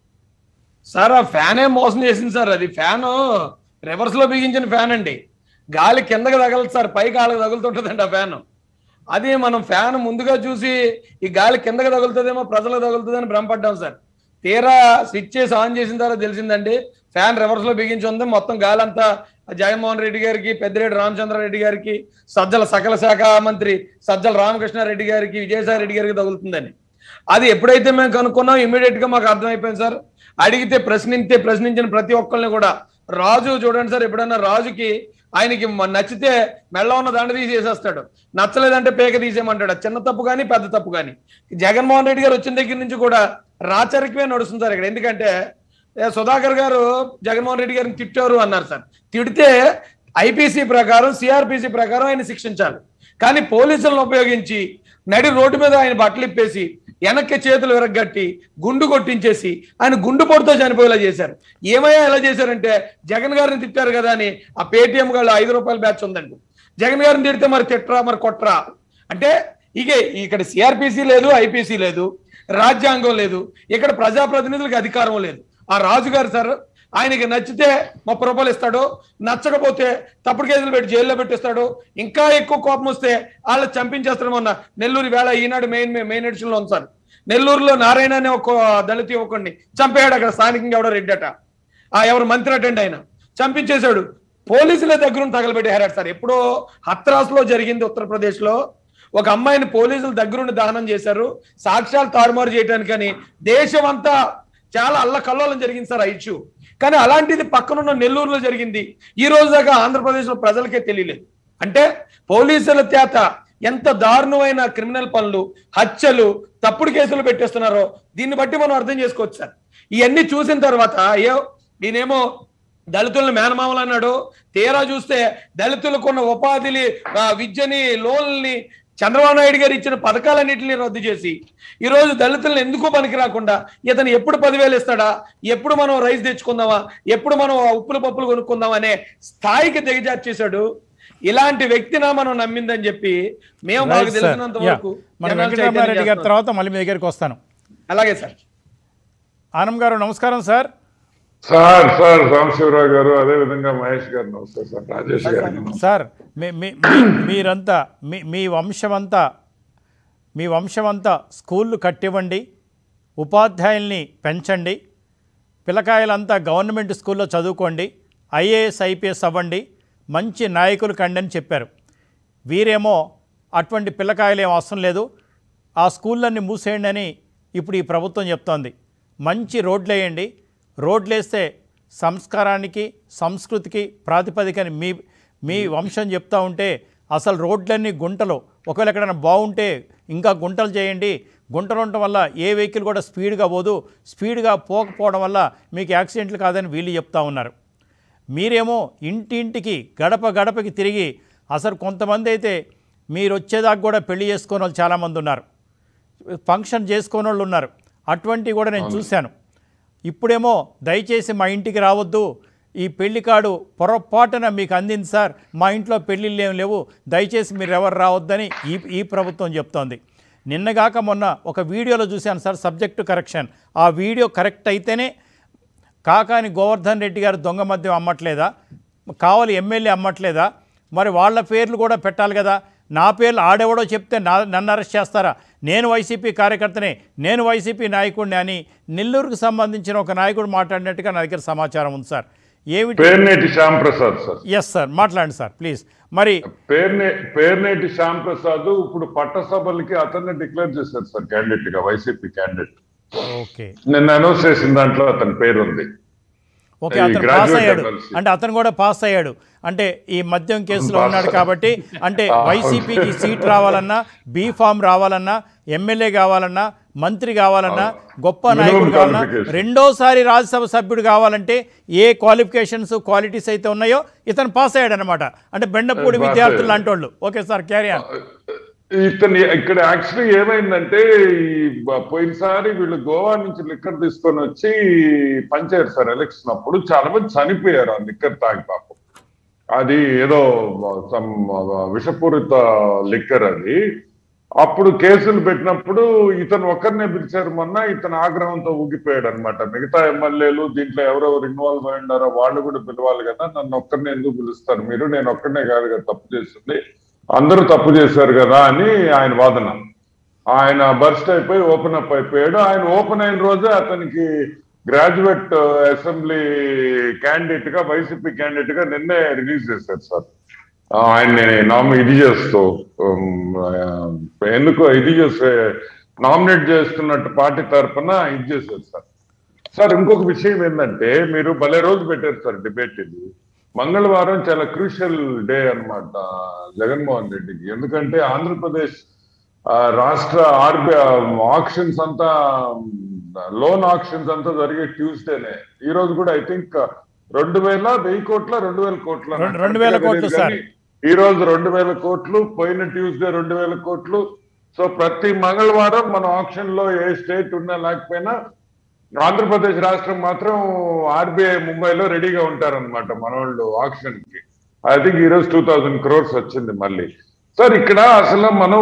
సార్ ఆ ఫ్యానే మోసం చేసింది సార్ అది ఫ్యాన్ రివర్స్ లో బిగించిన ఫ్యాన్ అండి గాలి కిందకి తగలదు సార్ పై గాలికి తగులుతుంటదండి ఆ ఫ్యాన్ అది మనం ఫ్యాన్ ముందుగా చూసి ఈ గాలి కిందకి తగులుతుందేమో ప్రజలకు తగులుతుందని భ్రమపడ్డాం సార్ తీరా స్విచ్ చేసి ఆన్ చేసిన తర్వాత తెలిసిందండి ఫ్యాన్ రివర్స్ లో బిగించి ఉంది మొత్తం గాలి అంతా జగన్మోహన్ రెడ్డి గారికి పెద్దిరెడ్డి రామచంద్రారెడ్డి గారికి సజ్జల సకల శాఖ మంత్రి సజ్జల రామకృష్ణారెడ్డి గారికి విజయసాయి రెడ్డి గారికి తగులుతుందని అది ఎప్పుడైతే మేము కనుక్కున్నాం ఇమీడియట్ గా మాకు అర్థమైపోయింది సార్ అడిగితే ప్రశ్నించే ప్రశ్నించిన ప్రతి ఒక్కరిని కూడా రాజు చూడండి సార్ ఎప్పుడైనా రాజుకి ఆయనకి మ- నచ్చితే మెళ్ళ ఉన్న దండ తీసేసేస్తాడు నచ్చలేదంటే పేక తీసేయమంటాడు అది చిన్న తప్పు కానీ పెద్ద తప్పు కానీ జగన్మోహన్ రెడ్డి గారు వచ్చిన దగ్గర నుంచి కూడా రాచరికమే నడుస్తుంది సార్ ఇక్కడ ఎందుకంటే ఏ, సుధాకర్ గారు జగన్మోహన్ రెడ్డి గారిని తిట్టారు అన్నారు సార్ తిడితే ఐపీసీ ప్రకారం సిఆర్పిసి ప్రకారం ఆయన శిక్షించాలి కానీ పోలీసులను ఉపయోగించి నడి రోడ్డు మీద ఆయన బట్టలు ఇప్పేసి వెనక్కి చేతులు విరగట్టి గుండు కొట్టించేసి ఆయన గుండు పొడితో చనిపోయేలా చేశారు ఏమయ్యా ఎలా చేశారంటే జగన్ గారిని తిట్టారు కదా అని ఆ పేటిఎం గాళ్ళు ఐదు రూపాయల బ్యాచ్ ఉందండి జగన్ గారిని తిడితే మరి తిట్రా మరి కొట్రా అంటే ఇక ఇక్కడ సిఆర్పిసి లేదు ఐపీసీ లేదు రాజ్యాంగం లేదు ఇక్కడ ప్రజాప్రతినిధులకు అధికారం లేదు ఆ రాజుగారు సార్ ఆయనకి నచ్చితే ముప్పై రూపాయలు ఇస్తాడు నచ్చకపోతే తప్పుడు కేసులు పెట్టి జైల్లో పెట్టిస్తాడు ఇంకా ఎక్కువ కోపం వస్తే వాళ్ళు చంపించేస్తాడు మొన్న నెల్లూరు వేళ ఈనాడు మెయిన్ మెయిన్ ఎడిషన్ లో ఉంది సార్ నెల్లూరులో నారాయణ అనే ఒక దళిత యువకుడిని చంపేయాడు అక్కడ స్థానికంగా ఎవడో రెడ్డట ఆ ఎవరు మంత్రి అటెండ్ ఆయన చంపించేశాడు పోలీసుల దగ్గర తగలబెట్టారు సార్ ఎప్పుడో హత్రాస్లో జరిగింది ఉత్తరప్రదేశ్ లో ఒక అమ్మాయిని పోలీసుల దగ్గరుండి దహనం చేశారు సాక్ష్యాలు తారుమారు చేయడానికని దేశం అంతా చాలా అల్లకల్లోలం జరిగింది సార్ ఆ ఇష్యూ కానీ అలాంటిది పక్కనున్న నెల్లూరులో జరిగింది ఈ రోజు దాకా ఆంధ్రప్రదేశ్ లో ప్రజలకే తెలియలేదు అంటే పోలీసుల చేత ఎంత దారుణమైన క్రిమినల్ పనులు హత్యలు తప్పుడు కేసులు పెట్టేస్తున్నారో దీన్ని బట్టి మనం అర్థం చేసుకోవచ్చు సార్ ఇవన్నీ చూసిన తర్వాత అయ్యో ఈయనేమో దళితులను మేనమామలు అన్నాడు తీరా చూస్తే దళితులకు ఉన్న ఉపాధిని ఆ, విద్యని లోన్లని చంద్రబాబు నాయుడు గారు ఇచ్చిన పథకాలన్నింటినీ రద్దు చేసి ఈ రోజు దళితులను ఎందుకు పనికి రాకుండా ఇతను ఎప్పుడు పదివేలు ఇస్తాడా ఎప్పుడు మనం రైస్ తెచ్చుకుందామా ఎప్పుడు మనం ఆ ఉప్పులు పప్పులు కొనుక్కుందాం అనే స్థాయికి దిగజార్చేశాడు ఇలాంటి వ్యక్తినా మనం నమ్మిందని చెప్పి మేము మాకు
రైట్ సార్.
తెలిసినంత
యా.
వరకు
మన
జనాలు
వెంకటరామారెడ్డి గారి
చైతన్యం చేస్తున్నాం.
తర్వాత మళ్ళీ మీ దగ్గరికి వస్తాను
అలాగే సార్
ఆనం గారు నమస్కారం సార్
సార్ సార్ రామశివరావు గారు అదే విధంగా మహేష్ గారు నమస్తే సార్ రాజేష్ గారు
సార్ మీ మీ- మీ- మీరంతా మీ మీ వంశమంతా మీ వంశమంతా స్కూళ్ళు కట్టివ్వండి ఉపాధ్యాయుల్ని పెంచండి పిల్లకాయలంతా గవర్నమెంట్ స్కూల్లో చదువుకోండి ఐఏఎస్ ఐపీఎస్ అవ్వండి మంచి నాయకులు కండి అని చెప్పారు వీరేమో అటువంటి పిల్లకాయలు ఏం అవసరం లేదు ఆ స్కూళ్ళన్నీ మూసేయండి అని ఇప్పుడు ఈ ప్రభుత్వం చెప్తోంది మంచి రోడ్లు వేయండి రోడ్లు వేస్తే సంస్కారానికి సంస్కృతికి ప్రాతిపదికని మీ మీ వంశం చెప్తా ఉంటే అసలు రోడ్లన్నీ గుంటలు ఒకవేళ ఎక్కడైనా బాగుంటే ఇంకా గుంటలు చేయండి గుంటలు ఉండటం వల్ల ఏ వెహికల్ కూడా స్పీడ్గా పోదు స్పీడ్గా పోకపోవడం వల్ల మీకు యాక్సిడెంట్లు కాదని వీళ్ళు చెప్తా ఉన్నారు మీరేమో ఇంటింటికి గడప గడపకి తిరిగి అసలు కొంతమంది అయితే మీరు వచ్చేదాకా కూడా పెళ్లి చేసుకునే వాళ్ళు చాలామంది ఉన్నారు ఫంక్షన్ చేసుకునే వాళ్ళు ఉన్నారు అటువంటివి కూడా నేను చూశాను ఇప్పుడేమో దయచేసి మా ఇంటికి రావద్దు ఈ పెళ్లి కార్డు పొరపాటున మీకు అందింది సార్ మా ఇంట్లో పెళ్ళిళ్ళు ఏం లేవు దయచేసి మీరు ఎవరు రావద్దని ఈ ఈ ప్రభుత్వం చెప్తోంది నిన్నగాక మొన్న ఒక వీడియోలో చూశాను సార్ సబ్జెక్టు కరెక్షన్ ఆ వీడియో కరెక్ట్ అయితేనే కాకాని గోవర్ధన్ రెడ్డి గారు దొంగ మద్యం అమ్మట్లేదా కావాలి ఎమ్మెల్యే అమ్మట్లేదా మరి వాళ్ళ పేర్లు కూడా పెట్టాలి కదా నా పేర్లు ఆడెవడో చెప్తే నా నన్ను అరెస్ట్ చేస్తారా నేను వైసీపీ కార్యకర్తనే నేను వైసీపీ నాయకుడిని అని నెల్లూరుకు సంబంధించిన ఒక నాయకుడు మాట్లాడినట్టుగా నా దగ్గర సమాచారం ఉంది సార్ ఏమిటి
Perneti Shyam Prasad sir
yes sir మాట్లాడండి సార్ ప్లీజ్ మరి
పేర్నే పేర్నేటి శ్యామ్ ప్రసాద్ ఇప్పుడు పట్టసభలకి అతన్ని డిక్లేర్ చేశారు సార్ క్యాండిడేట్ గా వైసీపీ క్యాండిడేట్
ఓకే
నిన్న అనౌన్స్ చేసిన దాంట్లో అతని పేరు ఉంది
ఓకే
ఈ
అతను పాస్
graduate
అయ్యాడు
MLC.
అంటే అతను కూడా పాస్ అయ్యాడు అంటే ఈ మద్యం కేసులో
పాస్.
ఉన్నాడు కాబట్టి అంటే
ఆ,
వైసీపీకి సీట్ రావాలన్నా బీ ఫామ్ రావాలన్నా ఎమ్మెల్యే కావాలన్నా మంత్రి కావాలన్నా గొప్ప
Minimum
నాయకుడు కావాలన్నా
qualification.
రెండోసారి రాజ్యసభ సభ్యుడు కావాలంటే ఏ క్వాలిఫికేషన్స్ క్వాలిటీస్ అయితే ఉన్నాయో ఇతను పాస్ అయ్యాడు అనమాట అంటే బెండపూడి
పాస్
విద్యార్థులు
అయ్యాడు.
లాంటి వాళ్ళు ఓకే సార్ క్యారీ ఆన్
ఇతను ఇక్కడ యాక్చువల్లీ ఏమైందంటే ఈ బ- పోయినసారి వీళ్ళు గోవా నుంచి లిక్కర్ తీసుకొని వచ్చి పంచారు సార్ ఎలక్షన్ అప్పుడు చాలా మంది చనిపోయారు ఆ లిక్కర్ తాగి పాపం అది ఏదో సమ్ విషపూరిత లిక్కర్ అది అప్పుడు కేసులు పెట్టినప్పుడు ఇతను ఒక్కరినే పిలిచారు మొన్న ఇతను ఆగ్రహంతో ఊగిపోయాడు అనమాట మిగతా ఎమ్మెల్యేలు దీంట్లో ఎవరెవరు ఇన్వాల్వ్ అయి ఉన్నారో వాళ్ళు కూడా పిలవాలి కదా నన్ను ఒక్కరిని ఎందుకు పిలుస్తారు మీరు నేను ఒక్కరినే కాదు కదా తప్పు చేసింది అందరూ తప్పు చేశారు కదా అని ఆయన వాదన ఆయన బర్స్ట్ అయిపోయి ఓపెన్ అప్ అయిపోయాడు ఆయన ఓపెన్ అయిన రోజే అతనికి గ్రాడ్యుయేట్ అసెంబ్లీ క్యాండిడేట్ గా వైసీపీ క్యాండిడేట్ గా నిన్నే రిలీజ్ చేశారు సార్ ఆయన్ని నామి ఇది చేస్తూ ఉమ్, ఆ, ఎందుకు ఇది చేస్తే నామినేట్ చేస్తున్నట్టు పార్టీ తరఫున ఇది చేశారు సార్ సార్ ఇంకొక విషయం ఏంటంటే మీరు భలే రోజు పెట్టారు సార్ డిబేట్ ఇది మంగళవారం చాలా క్రూషియల్ డే అన్నమాట జగన్మోహన్ రెడ్డికి ఎందుకంటే ఆంధ్రప్రదేశ్ ఆ, రాష్ట్ర ఆర్బి ఆక్షన్స్ అంతా లోన్ ఆక్షన్స్ అంతా జరిగే ట్యూస్డేనే ఈ రోజు కూడా ఐ థింక్ రెండు వేల వెయ్యి కోట్ల రెండు వేల కోట్ల
రెండు- రెండు వేల కోట్లు సార్.
ఈ రోజు రెండు వేల కోట్లు పోయిన ట్యూస్డే రెండు వేల కోట్లు సో ప్రతి మంగళవారం మన ఆప్షన్ లో ఏ స్టేట్ ఉన్నా లేకపోయినా ఆంధ్రప్రదేశ్ రాష్ట్రం మాత్రం ఆర్బీఐ ముంబైలో రెడీగా ఉంటారన్నమాట మన వాళ్ళు ఆప్షన్ కి ఐ థింక్ ఈ రోజు టూ థౌజండ్ క్రోర్స్ వచ్చింది మళ్ళీ సార్ ఇక్కడ అసలు మనం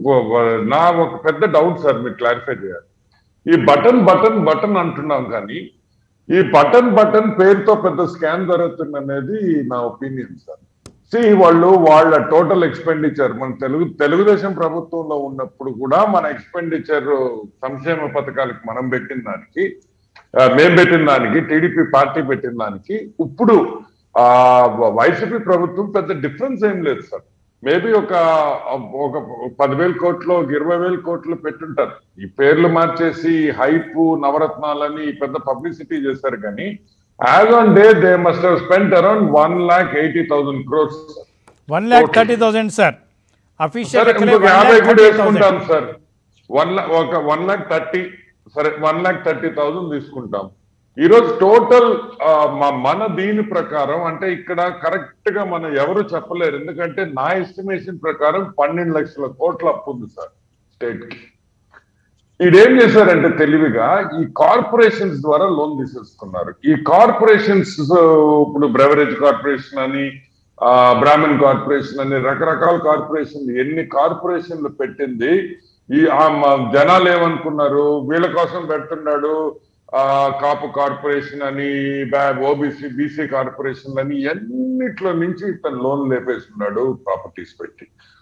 నా ఒక పెద్ద డౌట్ సార్ మీరు క్లారిఫై చేయాలి ఈ బటన్ బటన్ బటన్ అంటున్నాం కానీ ఈ బటన్ బటన్ పేరుతో పెద్ద స్కామ్ జరుగుతుంది అనేది నా ఒపీనియన్ సార్ సి వాళ్ళు వాళ్ళ టోటల్ ఎక్స్పెండిచర్ మన తెలుగు తెలుగుదేశం ప్రభుత్వంలో ఉన్నప్పుడు కూడా మన ఎక్స్పెండిచర్ సంక్షేమ పథకాలకు మనం పెట్టిన దానికి ఆ, మేం పెట్టిన దానికి టీడీపీ పార్టీ పెట్టిన దానికి ఇప్పుడు ఆ వైసీపీ ప్రభుత్వం పెద్ద డిఫరెన్స్ ఏం లేదు సార్ మేబీ ఒక ఒక పదివేల కోట్లు ఒక ఇరవై వేల కోట్లు పెట్టుంటారు ఈ పేర్లు మార్చేసి హైప్ నవరత్నాలని పెద్ద పబ్లిసిటీ చేశారు కానీ as on day they must have spent around one lakh eighty thousand crores
one lakh thirty thousand sir official
సరే ఇంకొక యాభై కూడా వేసుకుంటాం సార్ వన్ ఒక వన్ లాక్ థర్టీ సరే వన్ లాక్ థర్టీ థౌసండ్ తీసుకుంటాం ఈ రోజు టోటల్ మన దీని ప్రకారం అంటే ఇక్కడ కరెక్ట్ గా మనం ఎవరు చెప్పలేరు ఎందుకంటే నా ఎస్టిమేషన్ ప్రకారం పన్నెండు లక్షల కోట్ల అప్పు ఉంది సార్ స్టేట్ కి ఈడేం చేశారంటే తెలివిగా ఈ కార్పొరేషన్స్ ద్వారా లోన్ తీసేసుకున్నారు ఈ కార్పొరేషన్స్ ఇప్పుడు బ్రెవరేజ్ కార్పొరేషన్ అని ఆ బ్రాహ్మణ్ కార్పొరేషన్ అని రకరకాల కార్పొరేషన్ ఎన్ని కార్పొరేషన్లు పెట్టింది ఈ ఆ మ- జనాలు ఏమనుకున్నారు వీళ్ళ కోసం పెడుతున్నాడు ఆ కాపు కార్పొరేషన్ అని ఓబీసీ బీసీ కార్పొరేషన్ అని ఎన్నిట్లో నుంచి ఇతను లోన్ లేపేస్తున్నాడు ప్రాపర్టీస్ పెట్టి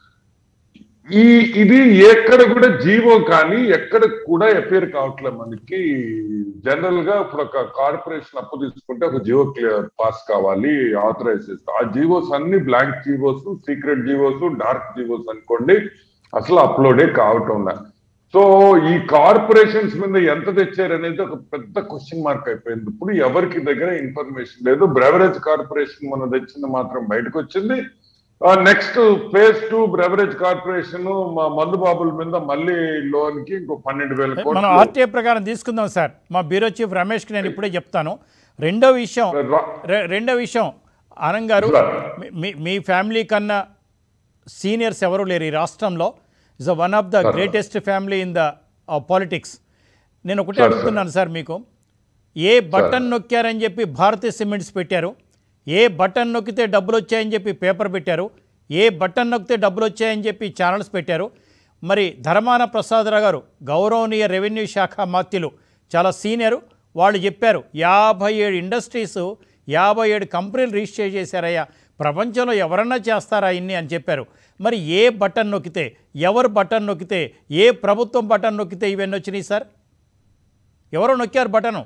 ఈ ఇది ఎక్కడ కూడా జీవో కానీ ఎక్కడ కూడా ఎఫ్ఐఆర్ కావట్లేదు మనకి జనరల్ గా ఇప్పుడు ఒక కార్పొరేషన్ అప్పు తీసుకుంటే ఒక జీవో క్లియర్ పాస్ కావాలి ఆథరైజ్ చేస్తా ఆ జీవోస్ అన్ని blank GOs secret GOs dark GOs అనుకోండి అసలు అప్లోడే కావటం లే. సో ఈ కార్పొరేషన్స్ మీద ఎంత తెచ్చారు అనేది ఒక పెద్ద క్వశ్చన్ మార్క్ అయిపోయింది ఇప్పుడు ఎవరికి దగ్గర ఇన్ఫర్మేషన్ లేదు బ్రెవరేజ్ కార్పొరేషన్ మన తెచ్చింది మాత్రం బయటకు వచ్చింది next phase two beverage corporation మా మందు బాబుల మీద మళ్ళీ లోన్ కి ఇంకో పన్నెండు వేల
మనం
కోట్లు
ఆర్టీఐ ప్రకారం తీసుకుందాం సార్ మా బ్యూరో చీఫ్ రమేష్కి నేను ఇప్పుడే చెప్తాను రెండో విషయం
రా-
రె- రెండో విషయం ఆనంద్ గారు
సార్.
మీ- మీ మీ ఫ్యామిలీ కన్నా సీనియర్స్ ఎవరు లేరు ఈ రాష్ట్రంలో is one of the
sir. Greatest
greatest family in the politics నేను ఒకటే
సార్, సార్.
అడుగుతున్నాను సార్ మీకు ఏ బటన్ నొక్కారని చెప్పి భారతీయ సిమెంట్స్ పెట్టారు ఏ బటన్ నొక్కితే డబ్బులు వచ్చాయని చెప్పి పేపర్ పెట్టారు ఏ బటన్ నొక్కితే డబ్బులు వచ్చాయని చెప్పి ఛానల్స్ పెట్టారు మరి ధర్మాన ప్రసాదరావు గారు గౌరవనీయ రెవెన్యూ శాఖ మాత్యులు చాలా సీనియరు వాళ్ళు చెప్పారు యాభై ఏడు ఇండస్ట్రీస్ యాభై ఏడు కంపెనీలు రిజిస్టర్ చేశారయ్యా ప్రపంచంలో ఎవరన్నా చేస్తారా ఇన్ని అని చెప్పారు మరి ఏ బటన్ నొక్కితే ఎవరు బటన్ నొక్కితే ఏ ప్రభుత్వం బటన్ నొక్కితే ఇవన్నీ వచ్చినాయి సార్ ఎవరో నొక్కారు బటను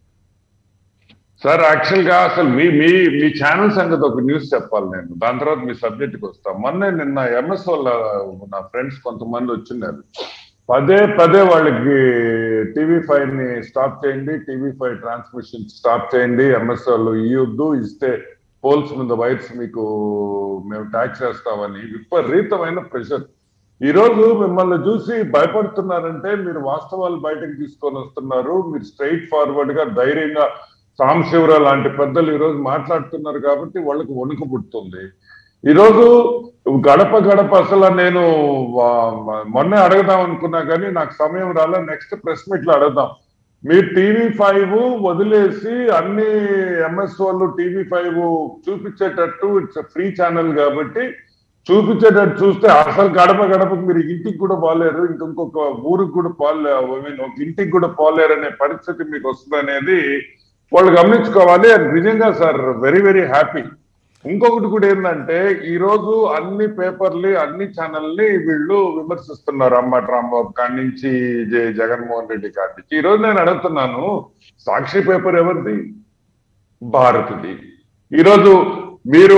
సార్ యాక్చువల్ గా అసలు మీ మీ మీ ఛానల్ సంగతి ఒక న్యూస్ చెప్పాలి నేను దాని తర్వాత మీ సబ్జెక్ట్ కి వస్తాం మొన్నే నిన్న ఎంఎస్ వాళ్ళ నా ఫ్రెండ్స్ కొంతమంది వచ్చిన్నారు పదే పదే వాళ్ళకి టీవీ ఫైవ్ ని స్టాప్ చేయండి టీవీ ఫైవ్ ట్రాన్స్మిషన్ స్టాప్ చేయండి ఎంఎస్ వాళ్ళు ఇవ్వద్దు ఇస్తే పోల్స్ మీద వైర్స్ మీకు మేము ట్యాక్స్ వేస్తామని విపరీతమైన ప్రెషర్ ఈ రోజు మిమ్మల్ని చూసి భయపడుతున్నారంటే మీరు వాస్తవాలు బయటకు తీసుకొని వస్తున్నారు మీరు స్ట్రైట్ ఫార్వర్డ్ గా ధైర్యంగా సాంశివరావు లాంటి పెద్దలు ఈ రోజు మాట్లాడుతున్నారు కాబట్టి వాళ్ళకి వణుకు పుడుతుంది ఈ రోజు గడప గడప అసలు నేను వా- మొన్నే అడగదాం అనుకున్నా కానీ నాకు సమయం రాలే నెక్స్ట్ ప్రెస్ మీట్ లో అడుగుదాం మీరు టీవీ ఫైవ్ వదిలేసి అన్ని ఎంఎస్ వాళ్ళు టీవీ ఫైవ్ చూపించేటట్టు ఇట్స్ ఫ్రీ ఛానల్ కాబట్టి చూపించేటట్టు చూస్తే అసలు గడప గడపకు మీరు ఇంటికి కూడా పోలేరు ఇంకొక ఊరికి కూడా పోలే I mean, ఒక ఇంటికి కూడా పోలేరు అనే పరిస్థితి మీకు వస్తుంది అనేది వాళ్ళు గమనించుకోవాలి అది నిజంగా సార్ వెరీ వెరీ హ్యాపీ ఇంకొకటి కూడా ఏంటంటే ఈ రోజు అన్ని పేపర్లు అన్ని ఛానల్ని వీళ్ళు విమర్శిస్తున్నారు అమ్మటి రాంబాబు కాడి నుంచి జే- జగన్మోహన్ రెడ్డి కాడి నుంచి ఈ రోజు నేను అడుగుతున్నాను సాక్షి పేపర్ ఎవరిది భారత్ది ఈరోజు మీరు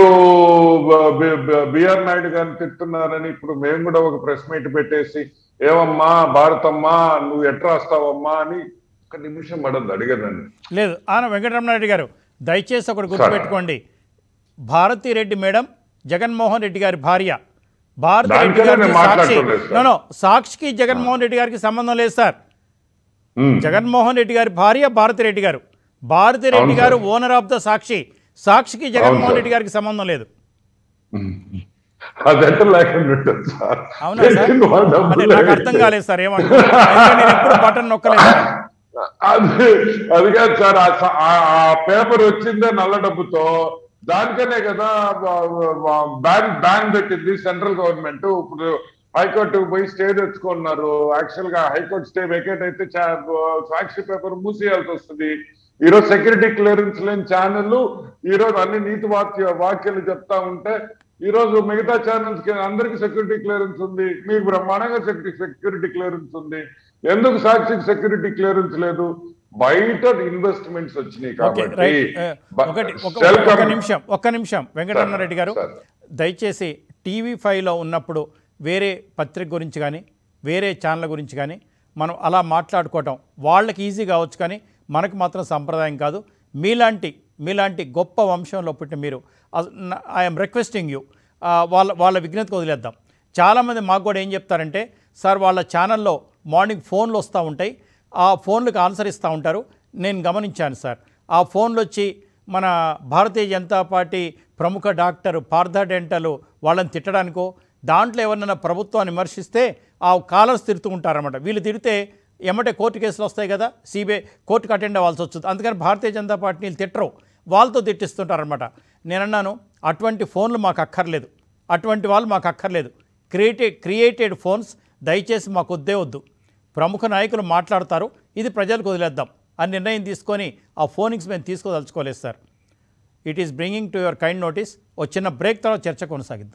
బిఆర్ నాయుడు గారిని తిట్టున్నారని ఇప్పుడు మేము కూడా ఒక ప్రెస్ మీట్ పెట్టేసి ఏమమ్మా భారతమ్మా నువ్వు ఎట్లా రాస్తావమ్మా అని ఒక నిమిషం పడద్దు అడిగదండి
లేదు ఆన వెంకటరమణారెడ్డి గారు దయచేసి ఒకటి గుర్తుపెట్టుకోండి భారతి రెడ్డి మేడం జగన్మోహన్ రెడ్డి గారి భార్య భారతి రెడ్డి
దానికన్నా
గారికి
నేను
సాక్షి
మాట్లాడటం లేదు సార్.
నో సాక్షికి జగన్మోహన్ రెడ్డి గారికి సంబంధం లేదు సార్
ఉమ్.
జగన్మోహన్ రెడ్డి గారి భార్య భారతి రెడ్డి గారు భారతి రెడ్డి
అవును
garu
sir.
Owner of the Sakshi సాక్షికి జగన్మోహన్
సార్.
రెడ్డి గారికి సంబంధం లేదు
అది ఎట్లా లేకుండా ఉంటుంది సార్
అవునా సార్
పెట్టిన వాళ్ళ డబ్బులు
అంటే నాకు అర్థం కాలేదు సార్ ఏమంటారు నేను ఎప్పుడు బటన్ నొక్కలేదు
అది అది కాదు సార్ ఆ స- ఆ- ఆ పేపర్ వచ్చిందే నల్ల డబ్బుతో దానికనే కదా బ్యాన్ బ్యాన్ పెట్టింది సెంట్రల్ గవర్నమెంట్ ఇప్పుడు హైకోర్టు పోయి స్టే తెచ్చుకున్నారు యాక్చువల్ గా హైకోర్టు స్టే వెకేట్ అయితే చా- సాక్షి పేపర్ మూసేయాల్సి వస్తుంది ఈ రోజు సెక్యూరిటీ క్లియరెన్స్ లేని ఛానల్ ఈ రోజు అన్ని నీతి వాక్య వాక్యాలు చెప్తా ఉంటే ఈ రోజు మిగతా ఛానల్స్ కి అందరికి సెక్యూరిటీ క్లియరెన్స్ ఉంది మీకు బ్రహ్మాండంగా సెక్యూరిటీ క్లియరెన్స్ ఉంది ఎందుకు సాక్షికి సెక్యూరిటీ క్లియరెన్స్ లేదు బయట ఇన్వెస్ట్మెంట్స్ వచ్చినాయి
ఓకే
కాబట్టి
రైట్ ఏ,
బ-
ఒకటి ఒక
self-
ఒక నిమిషం ఒక్క నిమిషం వెంకటరమణారెడ్డి గారు
సార్.
దయచేసి టీవీ ఫైవ్లో ఉన్నప్పుడు వేరే పత్రిక గురించి కానీ వేరే ఛానల్ గురించి కానీ మనం అలా మాట్లాడుకోవటం వాళ్ళకి ఈజీ కావచ్చు కానీ మనకు మాత్రం సంప్రదాయం కాదు మీలాంటి మీలాంటి గొప్ప వంశంలో పుట్టిన మీరు ఐఎమ్ రిక్వెస్టింగ్ యూ వాళ్ళ వాళ్ళ విజ్ఞతకు వదిలేద్దాం చాలామంది మాకు కూడా ఏం చెప్తారంటే సార్ వాళ్ళ ఛానల్లో మార్నింగ్ ఫోన్లు వస్తూ ఉంటాయి ఆ ఫోన్లకు ఆన్సర్ ఇస్తూ ఉంటారు నేను గమనించాను సార్ ఆ ఫోన్లు వచ్చి మన భారతీయ జనతా పార్టీ ప్రముఖ డాక్టర్ పార్థ డెంటల్ వాళ్ళని తిట్టడానికో దాంట్లో ఎవరినైనా ప్రభుత్వాన్ని విమర్శిస్తే ఆ కాలర్స్ తిడుతూ ఉంటారన్నమాట వీళ్ళు తిడితే ఎమ్మటే కోర్టు కేసులు వస్తాయి కదా సిబిఐ కోర్టుకు అటెండ్ అవ్వాల్సి వస్తుంది అందుకని భారతీయ జనతా పార్టీని తిట్టరు వాళ్ళతో తిట్టిస్తుంటారనమాట నేను అన్నాను అటువంటి ఫోన్లు మాకు అక్కర్లేదు అటువంటి వాళ్ళు మాకు అక్కర్లేదు క్రియేటెడ్ క్రియేటెడ్ ఫోన్స్ దయచేసి మాకు వద్దే వద్దు ప్రముఖ నాయకులు మాట్లాడతారు ఇది ప్రజలకు వదిలేద్దాం అని నిర్ణయం తీసుకొని ఆ ఫోనింగ్స్ మేము తీసుకోదలుచుకోలేదు sir it is bringing to your kind notice ఒక చిన్న బ్రేక్ తర్వాత చర్చ కొనసాగిద్దాం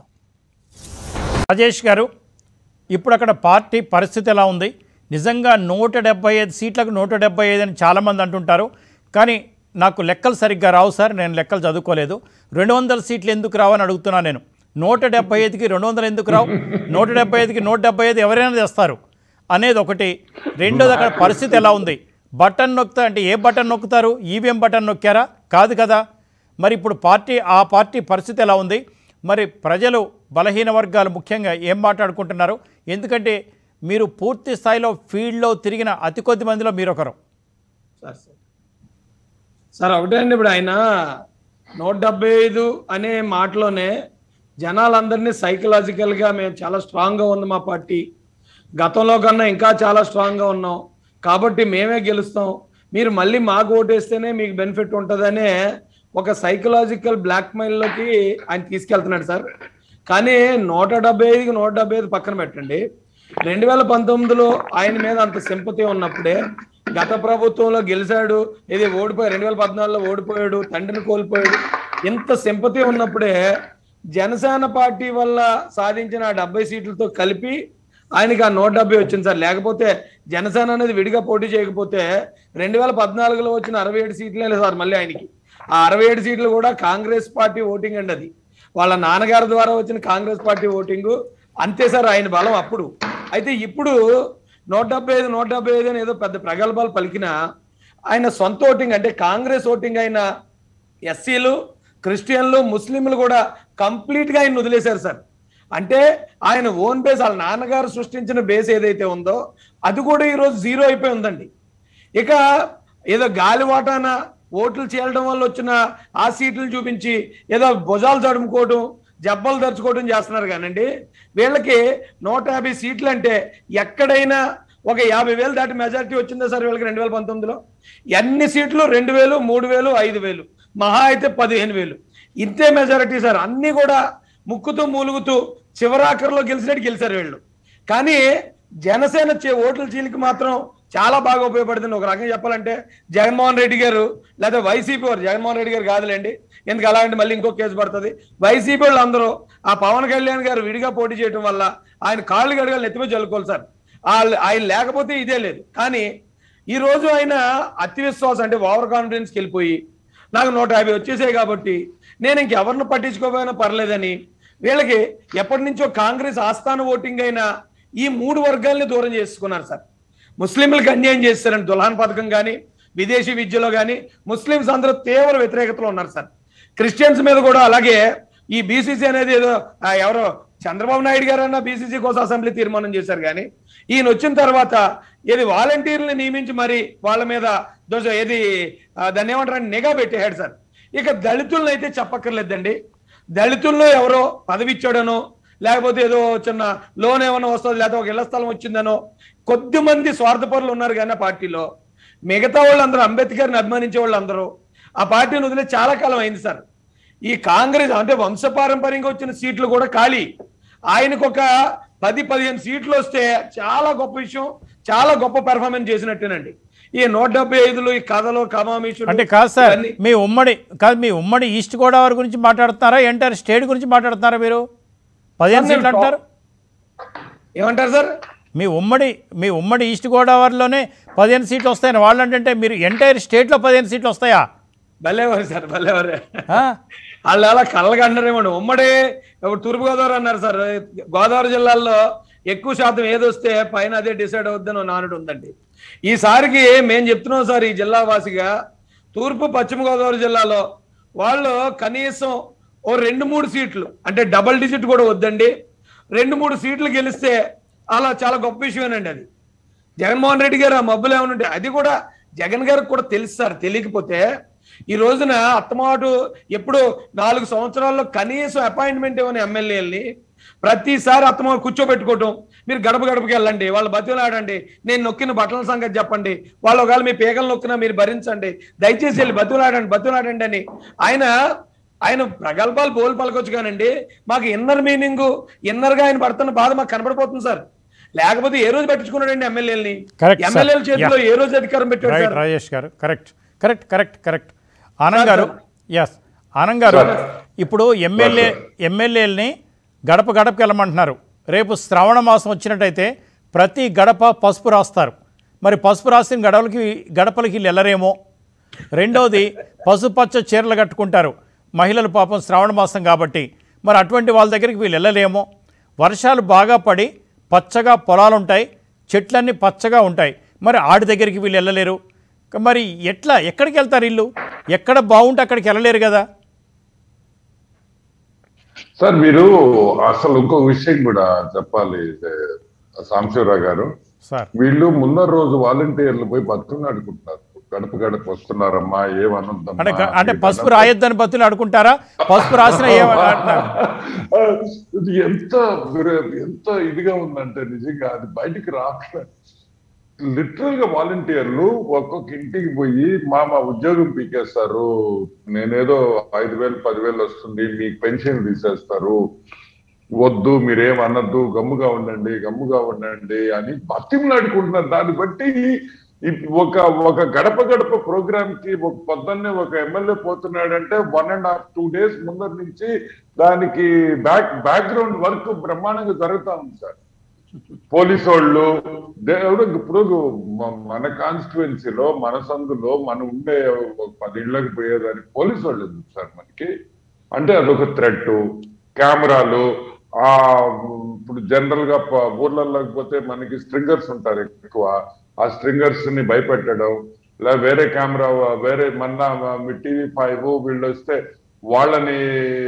రాజేష్ గారు ఇప్పుడు అక్కడ పార్టీ పరిస్థితి ఎలా ఉంది నిజంగా నూట డెబ్బై ఐదు సీట్లకు నూట డెబ్బై ఐదు అని చాలామంది అంటుంటారు కానీ నాకు లెక్కలు సరిగ్గా రావు సార్ నేను లెక్కలు చదువుకోలేదు రెండు వందల సీట్లు ఎందుకు రావని అడుగుతున్నా నేను నూట డెబ్బై ఐదుకి రెండు వందలు ఎందుకు రావు నూట డెబ్బై ఐదుకి నూట డెబ్బై ఐదు ఎవరైనా తెస్తారు అనేది ఒకటి రెండోది అక్కడ పరిస్థితి ఎలా ఉంది బటన్ నొక్కుతా అంటే ఏ బటన్ నొక్కుతారు ఈవీఎం బటన్ నొక్కారా కాదు కదా మరి ఇప్పుడు పార్టీ ఆ పార్టీ పరిస్థితి ఎలా ఉంది మరి ప్రజలు బలహీన వర్గాలు ముఖ్యంగా ఏం మాట్లాడుకుంటున్నారు ఎందుకంటే మీరు పూర్తి స్థాయిలో ఫీల్డ్లో తిరిగిన అతి కొద్ది మందిలో మీరు ఒకరు
సార్ సార్ సార్ ఒకటే అండి ఇప్పుడు ఆయన నూట డెబ్బై ఐదు అనే మాటలోనే జనాలందరినీ సైకలాజికల్ గా మేము చాలా స్ట్రాంగ్ గా ఉంది మా పార్టీ గతంలో కన్నా ఇంకా చాలా స్ట్రాంగ్ గా ఉన్నాం కాబట్టి మేమే గెలుస్తాం మీరు మళ్ళీ మాకు ఓటేస్తేనే మీకు బెనిఫిట్ ఉంటుందనే ఒక సైకలాజికల్ బ్లాక్ లోకి ఆయన తీసుకెళ్తున్నాడు సార్ కానీ నూట డెబ్బై ఐదుకి నూట డెబ్బై ఐదు పక్కన పెట్టండి రెండు వేల పంతొమ్మిదిలో ఆయన మీద అంత సింపతి ఉన్నప్పుడే గత ప్రభుత్వంలో గెలిచాడు ఇది ఓడిపోయాడు రెండు వేల పద్నాలుగులో ఓడిపోయాడు తండ్రిని కోల్పోయాడు ఇంత సింపతి ఉన్నప్పుడే జనసేన పార్టీ వల్ల సాధించిన ఆ డెబ్బై సీట్లతో కలిపి ఆయనకి ఆ నూట డెబ్బై వచ్చింది సార్ లేకపోతే జనసేన అనేది విడిగా పోటీ చేయకపోతే రెండు వేల పద్నాలుగులో వచ్చిన అరవై ఏడు సీట్లే లేదు సార్ మళ్ళీ ఆయనకి ఆ అరవై ఏడు సీట్లు కూడా కాంగ్రెస్ పార్టీ ఓటింగ్ అండి అది వాళ్ళ నాన్నగారి ద్వారా వచ్చిన కాంగ్రెస్ పార్టీ ఓటింగ్ అంతే సార్ ఆయన బలం అప్పుడు అయితే ఇప్పుడు నూట డెబ్బై ఐదు నూట డెబ్బై ఐదు అని ఏదో పెద్ద ప్రగల్భాలు పలికిన ఆయన సొంత ఓటింగ్ అంటే కాంగ్రెస్ ఓటింగ్ అయిన ఎస్సీలు క్రిస్టియన్లు ముస్లింలు కూడా కంప్లీట్ గా ఆయన వదిలేశారు సార్ అంటే ఆయన ఓన్ బేస్ వాళ్ళ నాన్నగారు సృష్టించిన బేస్ ఏదైతే ఉందో అది కూడా ఈరోజు జీరో అయిపోయి ఉందండి ఇక ఏదో గాలివాటాన ఓట్లు చేయడం వల్ల వచ్చిన ఆ సీట్లు చూపించి ఏదో భుజాలు తడుముకోవడం జబ్బలు తెరుచుకోవడం చేస్తున్నారు కానండి వీళ్ళకి నూట యాభై సీట్లు అంటే ఎక్కడైనా ఒక యాభై వేలు దాటి మెజారిటీ వచ్చిందా సార్ వీళ్ళకి రెండు వేల పంతొమ్మిదిలో ఎన్ని సీట్లు రెండు వేలు మూడు వేలు ఐదు వేలు మహా అయితే పదిహేను వేలు ఇంతే మెజారిటీ సార్ అన్ని కూడా ముక్కుతూ మూలుగుతూ చివరాఖరిలో గెలిచినట్టు గెలిచారు వీళ్ళు కానీ జనసేన చే ఓట్ల చీలికి మాత్రం చాలా బాగా ఉపయోగపడుతుంది ఒక రకంగా చెప్పాలంటే జగన్మోహన్ రెడ్డి గారు లేదా వైసీపీ వారు జగన్మోహన్ రెడ్డి గారు కాదులేండి ఎందుకు అలా అంటే మళ్ళీ ఇంకో కేసు పడుతుంది వైసీపీ వాళ్ళు అందరూ ఆ పవన్ కళ్యాణ్ గారు విడిగా పోటీ చేయడం వల్ల ఆయన కాళ్ళు గడగలు నెత్తిమీ చల్లుకోవాలి సార్ ఆ- ఆయన లేకపోతే ఇదే లేదు కానీ ఈ రోజు ఆయన అతి విశ్వాసం అంటే ఓవర్ కాన్ఫిడెన్స్కి వెళ్ళిపోయి నాకు నూట యాభై వచ్చేసాయి కాబట్టి నేను ఇంకెవరిని పట్టించుకోకపోయినా పర్లేదని వీళ్ళకి ఎప్పటి నుంచో కాంగ్రెస్ ఆస్థాన ఓటింగ్ అయిన ఈ మూడు వర్గాల్ని దూరం చేసుకున్నారు సార్ ముస్లింలకు అన్యాయం చేస్తారని దుల్హాన్ పథకం కానీ విదేశీ విద్యలో కానీ ముస్లింస్ అందరూ తీవ్ర వ్యతిరేకతలో ఉన్నారు సార్ క్రిస్టియన్స్ మీద కూడా అలాగే ఈ బీసీసీ అనేది ఏదో ఆ, ఎవరో చంద్రబాబు నాయుడు గారన్నా బీసీసీ కోసం అసెంబ్లీ తీర్మానం చేశారు కానీ ఈయన వచ్చిన తర్వాత ఏది వాలంటీర్లను నియమించి మరి వాళ్ళ మీద దోష ఏది ఆ, దాన్ని ఏమంటారు నిఘా పెట్టేశాడు సార్ ఇక దళితులను అయితే చెప్పక్కర్లేదండి దళితుల్లో ఎవరో పదవి ఇచ్చాడనో లేకపోతే ఏదో చిన్న లోన్ ఏమైనా వస్తుంది లేకపోతే ఒక ఇళ్ల స్థలం వచ్చిందనో కొద్ది మంది స్వార్థపరులు ఉన్నారు కానీ ఆ పార్టీలో మిగతా వాళ్ళందరూ అంబేద్కర్ని అభిమానించే వాళ్ళందరూ ఆ పార్టీని వదిలే చాలా కాలం అయింది సార్ ఈ కాంగ్రెస్ అంటే వంశపారంపర్యంగా వచ్చిన సీట్లు కూడా ఖాళీ ఆయనకు ఒక పది పదిహేను సీట్లు వస్తే చాలా గొప్ప విషయం చాలా గొప్ప పెర్ఫార్మెన్స్ చేసినట్టేనండి ఈ నూట డెబ్బై ఐదులు ఈ కథలు కమామీషులు
అంటే కాదు సార్
ఇవన్నీ-
మీ ఉమ్మడి కాదు మీ ఉమ్మడి ఈస్ట్ గోదావరి గురించి మాట్లాడుతున్నారా ఎంటైర్ స్టేట్ గురించి మాట్లాడుతున్నారా మీరు పదిహేను
సార్, నేను
సీట్లు అంటారు
ఏమంటారు సార్
మీ ఉమ్మడి మీ ఉమ్మడి ఈస్ట్ గోదావరిలోనే పదిహేను సీట్లు వస్తాయని వాళ్ళు అంటే మీరు ఎంటైర్ స్టేట్లో పదిహేను సీట్లు వస్తాయా
భలేవారు సార్ భలేవారు
ఆ?
వాళ్ళు అలా కళ్ళగా అంటారేమోండి ఉమ్మడి ఇప్పుడు తూర్పుగోదావరి అన్నారు సార్ గోదావరి జిల్లాల్లో ఎక్కువ శాతం ఏదొస్తే పైన అదే డిసైడ్ అవుద్దని ఓ నానుడు ఉందండి ఈసారికి మేము చెప్తున్నాం సార్ ఈ జిల్లా వాసిగా తూర్పు పశ్చిమ గోదావరి జిల్లాలో వాళ్ళు కనీసం ఓ రెండు మూడు సీట్లు అంటే డబల్ డిజిట్ కూడా వద్దండి రెండు మూడు సీట్లు గెలిస్తే అలా చాలా గొప్ప విషయమేనండి అది జగన్మోహన్ రెడ్డి గారు ఆ మబ్బులు ఏమైనా ఉంటే అది కూడా జగన్ గారికి కూడా తెలుసు సార్ తెలియకపోతే ఈ రోజున అత్తమాటు ఎప్పుడు నాలుగు సంవత్సరాల్లో కనీసం అపాయింట్మెంట్ ఇవ్వని ఎమ్మెల్యేలని ప్రతిసారి అత్తమా కూర్చోబెట్టుకోవటం మీరు గడప గడపకి వెళ్ళండి వాళ్ళు బతులాడండి నేను నొక్కిన బట్టల సంగతి చెప్పండి వాళ్ళు ఒకవేళ మీ పేగలు నొక్కినా మీరు భరించండి దయచేసి వెళ్ళి బతులాడండి బతులాడండి అని ఆయన ఆయన ప్రగల్భాలు బోల్ పలకొచ్చు కానండి మాకు ఇన్నర్ మీనింగ్ ఇన్నర్ గా ఆయన పడుతున్న బాధ మాకు కనబడిపోతుంది సార్ లేకపోతే ఏ రోజు పెట్టించుకున్నాడండి ఎమ్మెల్యేలని
Correct, sir.
ఎమ్మెల్యేల చేతిలో
Yeah.
ఏ రోజు అధికారం పెట్టాడు
రైట్
సార్
రాజేష్ గారు correct correct correct correct Anand గారు ఎస్ ఆనంద్ గారు ఇప్పుడు ఎమ్మెల్యే ఎమ్మెల్యేలని గడప గడపకి వెళ్ళమంటున్నారు రేపు శ్రావణ మాసం వచ్చినట్టయితే ప్రతి గడప పసుపు రాస్తారు మరి పసుపు రాసిన గడపలకి గడపలకి వీళ్ళు వెళ్ళరేమో రెండవది పసుపచ్చ చీరలు కట్టుకుంటారు మహిళలు పాపం శ్రావణ మాసం కాబట్టి మరి అటువంటి వాళ్ళ దగ్గరికి వీళ్ళు వెళ్ళలేమో వర్షాలు బాగా పడి పచ్చగా పొలాలు ఉంటాయి చెట్లన్నీ పచ్చగా ఉంటాయి మరి ఆడి దగ్గరికి వీళ్ళు వెళ్ళలేరు క- మరి ఎట్లా ఎక్కడికి వెళ్తారు ఇల్లు ఎక్కడ బాగుంటే అక్కడికి వెళ్ళలేరు కదా
సార్ మీరు అసలు ఇంకో విషయం కూడా చెప్పాలి ఏ, సాంబశివరావు గారు
సార్
వీళ్ళు ముందర రోజు వాలంటీర్లు పోయి బతుకున్నాడుకుంటున్నారు గడప గడప వస్తున్నారమ్మా ఏమనొద్దమ్మా
అంటే గ- అంటే పసుపు రాయొద్దని బతులు ఆడుకుంటారా పసుపు రాసిన ఏమ
ఇది ఎంత విర- ఎంత ఇదిగా ఉందంటే నిజంగా అది బయటికి రావట్లేదు లిటరల్ గా వాలంటీర్లు ఒక్కొక్క ఇంటికి పోయి మా మా ఉద్యోగం పీకేస్తారు నేనేదో ఐదు వేలు పదివేలు వస్తుంది మీకు పెన్షన్ తీసేస్తారు వద్దు మీరేం అనద్దు గమ్ముగా ఉండండి గమ్ముగా ఉండండి అని బతిమలాడుకుంటున్నారు దాన్ని బట్టి ఇప్- ఒక ఒక గడప గడప ప్రోగ్రామ్ కి ఒక పొద్దున్నే ఒక ఎమ్మెల్యే పోతున్నాడంటే one and half two days ముందర నుంచి దానికి బ్యాక్ బ్యాక్గ్రౌండ్ వర్క్ బ్రహ్మాండంగా జరుగుతా ఉంది సార్ పోలీసు వాళ్ళు దేవుడు ఇప్పుడు మ- మన కాన్స్టిట్యువెన్సీలో మన సందులో మనం ఉండే ఒక పది ఇళ్ళకి పోయేదానికి పోలీసు వాళ్ళు ఎందుకు సార్ మనకి అంటే అదొక థ్రెట్ కెమెరాలు ఆ ఇప్పుడు జనరల్ గా ప- ఊర్లలోకి పోతే మనకి స్ట్రింగర్స్ ఉంటారు ఎక్కువ ఆ స్ట్రింగర్స్ ని భయపెట్టడం లేదా వేరే కెమెరా వేరే మన మీ టీవీ ఫైవ్ వీళ్ళు వస్తే వాళ్ళని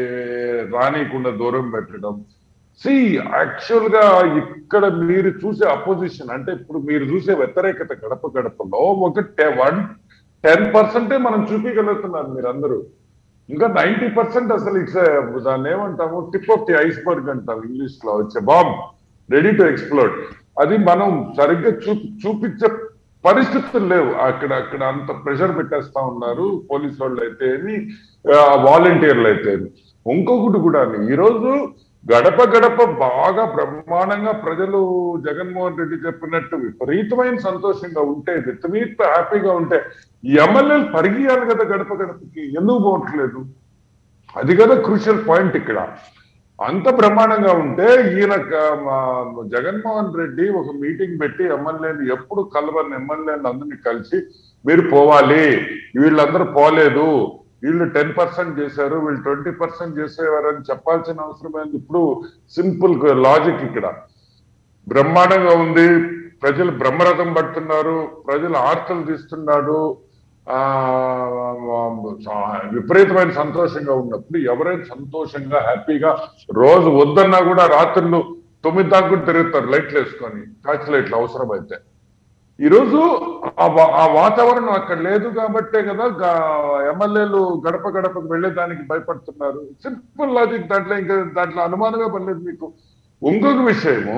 రానియకుండా దూరం పెట్టడం సి యాక్చువల్ గా ఇక్కడ మీరు చూసే అపోజిషన్ అంటే ఇప్పుడు మీరు చూసే వ్యతిరేకత గడప గడపలో ఒక వన్ టెన్ పర్సెంటే మనం చూపించగలుగుతున్నారు మీరందరూ ఇంకా నైన్టీ పర్సెంట్ అసలు ఇట్స్ దాన్ని ఏమంటాము టిప్ ఆఫ్ ది ఐస్బర్గ్ అంటాం ఇంగ్లీష్ లో వచ్చే బాంబ్ రెడీ టు ఎక్స్ప్లోడ్ అది మనం సరిగ్గా చూ చూపించే పరిస్థితులు లేవు అక్కడ అక్కడ అంత ప్రెషర్ పెట్టేస్తా ఉన్నారు పోలీసు వాళ్ళు అయితే వాలంటీర్లు అయితే ఇంకొకటి కూడా ఈ రోజు గడప గడప బాగా బ్రహ్మాండంగా ప్రజలు జగన్మోహన్ రెడ్డి చెప్పినట్టు విపరీతమైన సంతోషంగా ఉంటే విపరీత హ్యాపీగా ఉంటే ఈ ఎమ్మెల్యేలు పరిగియాలి కదా గడప గడపకి ఎందుకు పోవట్లేదు అది కదా క్రూషియల్ పాయింట్ ఇక్కడ అంత బ్రహ్మాండంగా ఉంటే ఈయన క- మా జగన్మోహన్ రెడ్డి ఒక మీటింగ్ పెట్టి ఎమ్మెల్యేని ఎప్పుడు కలవని ఎమ్మెల్యేని అందరినీ కలిసి మీరు పోవాలి వీళ్ళందరూ పోలేదు వీళ్ళు టెన్ పర్సెంట్ చేశారు వీళ్ళు ట్వంటీ పర్సెంట్ చేసేవారని చెప్పాల్సిన అవసరం ఏంది ఇప్పుడు సింపుల్ లాజిక్ ఇక్కడ బ్రహ్మాండంగా ఉంది ప్రజలు బ్రహ్మరథం పడుతున్నారు ప్రజలు ఆర్తలు తీస్తున్నాడు ఆ విపరీతమైన సంతోషంగా ఉన్నప్పుడు ఎవరైనా సంతోషంగా హ్యాపీగా రోజు వద్దన్నా కూడా రాత్రులు తొమ్మిది దాకా కూడా తిరుగుతారు లైట్లు వేసుకొని టార్చ్ లైట్లు అవసరమైతే ఈరోజు ఆ వా- ఆ వాతావరణం అక్కడ లేదు కాబట్టే కదా గా- ఎమ్మెల్యేలు గడప గడపకు వెళ్ళేదానికి భయపడుతున్నారు సింపుల్ లాజిక్ దాంట్లో ఇంకా దాంట్లో అనుమానమే పడలేదు మీకు ఇంకొక విషయము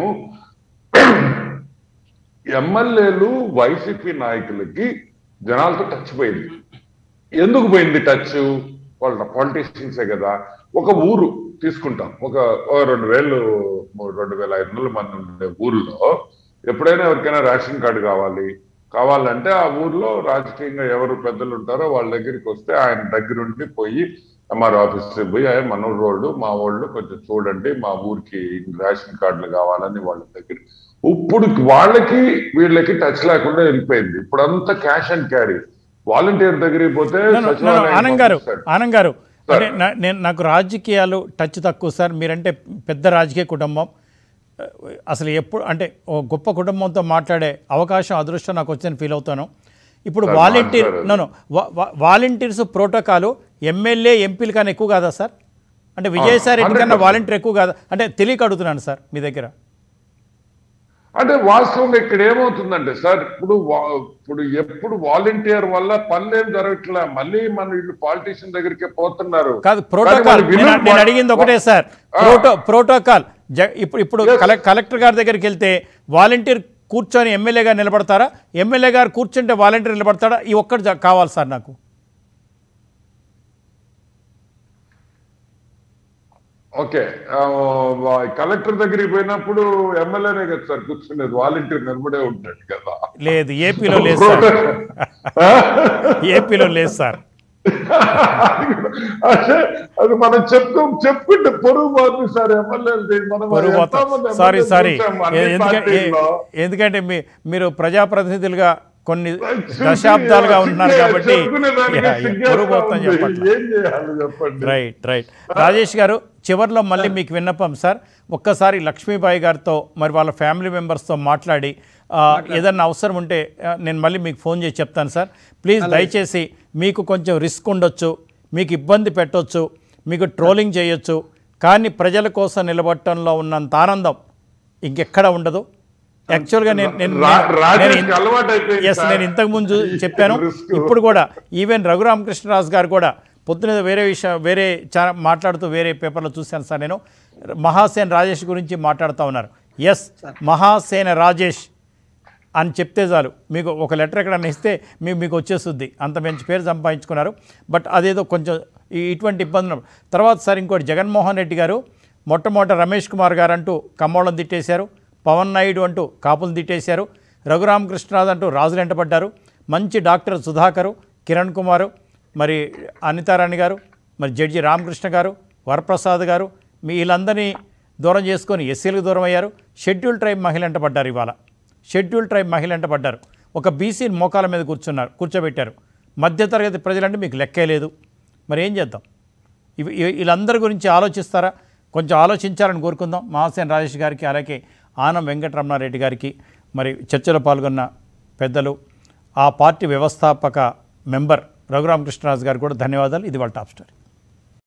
ఎమ్మెల్యేలు వైసీపీ నాయకులకి జనాలతో టచ్ పోయింది ఎందుకు పోయింది టచ్ వాళ్ళ పాలిటీషియన్సే కదా ఒక ఊరు తీసుకుంటాం ఒక ఓ రెండు వేలు మూడు- రెండు వేల ఐదు వందల మంది ఉండే ఊర్లో ఎప్పుడైనా ఎవరికైనా రేషన్ కార్డు కావాలి కావాలంటే ఆ ఊర్లో రాజకీయంగా ఎవరు పెద్దలు ఉంటారో వాళ్ళ దగ్గరికి వస్తే ఆయన దగ్గరుండి పోయి ఎంఆర్ ఆఫీస్కి పోయి "అయ్య, మన రోడ్డు మా వాళ్ళు కొంచెం చూడండి మా ఊరికి రేషన్ కార్డులు కావాలని వాళ్ళ దగ్గర ఇప్పుడు వాళ్ళకి వీళ్ళకి టచ్ లేకుండా వెళ్ళిపోయింది ఇప్పుడు అంతా క్యాష్ అండ్ క్యారీ వాలంటీర్ దగ్గరికి పోతే
No, no, no, no,
సచివాలయం
ఆనంద్ గారు
పంపిస్తాడు.
ఆనంద్ గారు అంటే నా- నేను నాకు రాజకీయాలు టచ్ తక్కువ సార్ మీరంటే పెద్ద రాజకీయ కుటుంబం అసలు ఎప్పుడు అంటే ఓ గొప్ప కుటుంబంతో మాట్లాడే అవకాశం అదృష్టం నాకు వచ్చిందని ఫీల్ అవుతాను ఇప్పుడు
సార్,
వాలంటీర్
మాట్లాడారు.
నో వాలంటీర్స్ ప్రోటోకాలు ఎమ్మెల్యే ఎంపీల కన్నా ఎక్కువ కాదా సార్ అంటే విజయసాయి రెడ్డి కన్నా
100%.
వాలంటీర్ ఎక్కువ కాదా అంటే తెలియక అడుగుతున్నాను సార్ మీ దగ్గర
అంటే వాస్తవంగా ఇక్కడ ఏమవుతుందంటే సార్ ఇప్పుడు వా- ఇప్పుడు ఎప్పుడు వాలంటీర్ వల్ల పనులేం జరగట్లే మళ్ళీ మన వీళ్ళు పాలిటీషియన్ దగ్గరికే పోతున్నారు
కాదు
కానీ
ప్రోటోకాల్
వాళ్ళు
నేను
విలువ-
నేను అడిగింది ఒకటే సార్
ఆ.
ప్రోటో ప్రోటోకాల్ జ- ఇప్పుడు ఇప్పుడు
Yes.
కలెక్ కలెక్టర్ గారి దగ్గరికి వెళ్తే వాలంటీర్ కూర్చొని ఎమ్మెల్యే గారు నిలబడతారా ఎమ్మెల్యే గారు కూర్చుంటే వాలంటీర్ నిలబడతాడా ఈ ఒక్కటి జ- కావాలి సార్ నాకు
ఓకే ఆ, వా- కలెక్టర్ దగ్గరికి పోయినప్పుడు ఎమ్మెల్యేనే కదా సార్ కూర్చునేది వాలంటీర్ నిలబడే ఉంటాడు కదా
లేదు ఏపీలో లేదు సార్ ఏపీలో లేదు సార్
అంటే అది మనం చెప్తూ చెప్పుకుంటే పొరుగు పోతుంది సార్ ఎమ్మెల్యేలు మనం
పరువు పోతా-
ఎంతోమంది
సారీ
ఎమ్మెల్యేలు
సారీ
చూసాం అన్ని
ఎందుకంటే
పార్టీల్లో.
ఎందుకంటే మీ మీరు ప్రజాప్రతినిధులుగా కొన్ని
చూసి
దశాబ్దాలుగా ఉంటున్నారు
సిగ్గే-
కాబట్టి
చెప్పుకునేదానికి
యా, యా,
సిగ్గేస్తా
పొరుగు పోతాం
ఉంది.
చెప్పట్లేదు
ఏం చేయాలి చెప్పండి
రైట్ రైట్ రాజేష్ గారు చివరిలో మళ్ళీ మీకు విన్నపం సార్ ఒక్కసారి లక్ష్మీబాయి గారితో మరి వాళ్ళ ఫ్యామిలీ మెంబర్స్తో మాట్లాడి ఆ, ఏదన్నా అవసరం ఉంటే ఆ, నేను మళ్ళీ మీకు ఫోన్ చేసి చెప్తాను సార్ ప్లీజ్ దయచేసి మీకు కొంచెం రిస్క్ ఉండొచ్చు మీకు ఇబ్బంది పెట్టొచ్చు మీకు ట్రోలింగ్ చేయొచ్చు కానీ ప్రజల కోసం నిలబడటంలో ఉన్నంత ఆనందం ఇంకెక్కడ ఉండదు యాక్చువల్గా నేను నేను
రా-
నేను-
రాజేష్కి
నేను
అలవాటైపోయింది
ఎస్
సార్.
నేను ఇంతకుముందు చెప్పాను
Risk.
ఇప్పుడు కూడా ఈవెన్ రఘురామకృష్ణరాజు గారు కూడా పొద్దున వేరే విషయం వేరే చా మాట్లాడుతూ వేరే పేపర్లో చూశాను సార్ నేను మహాసేన రాజేష్ గురించి మాట్లాడుతూ ఉన్నారు ఎస్ మహాసేన రాజేష్ అని చెప్తే చాలు మీకు ఒక లెటర్ ఎక్కడన్నా ఇస్తే మీ మీకు వచ్చేస్తుంది అంత మంచి పేరు సంపాదించుకున్నారు బట్ అదేదో కొంచెం ఈ- ఇటువంటి ఇబ్బందులు తర్వాత సార్ ఇంకోటి జగన్మోహన్ రెడ్డి గారు మొట్టమొదట రమేష్ కుమార్ గారు అంటూ కమ్మోళం తిట్టేశారు పవన్ నాయుడు అంటూ కాపులు తిట్టేశారు రఘురామకృష్ణరాజు అంటూ రాజులు వెంటబడ్డారు మంచి డాక్టర్ సుధాకరు కిరణ్ కుమారు మరి అనితారాణి గారు మరి జడ్జి రామకృష్ణ గారు వరప్రసాద్ గారు మీ వీళ్ళందరినీ దూరం చేసుకొని ఎస్సీలకు దూరం అయ్యారు షెడ్యూల్ ట్రైబ్ మహిళ వెంటబడ్డారు ఇవాళ షెడ్యూల్ ట్రైబ్ మహిళ వెంటబడ్డారు ఒక బీసీని మోకాల మీద కూర్చున్నారు కూర్చోబెట్టారు మధ్యతరగతి ప్రజలంటే మీకు లెక్కే లేదు మరి ఏం చేద్దాం ఇవి ఇవి- వీళ్ళందరి గురించి ఆలోచిస్తారా కొంచెం ఆలోచించాలని కోరుకుందాం మహాసేన రాజేష్ గారికి అలాగే ఆనం వెంకటరమణారెడ్డి గారికి మరి చర్చలో పాల్గొన్న పెద్దలు ఆ పార్టీ వ్యవస్థాపక మెంబర్ రఘురామకృష్ణరాజు గారికి కూడా ధన్యవాదాలు ఇది వాళ్ళ టాప్ స్టోరీ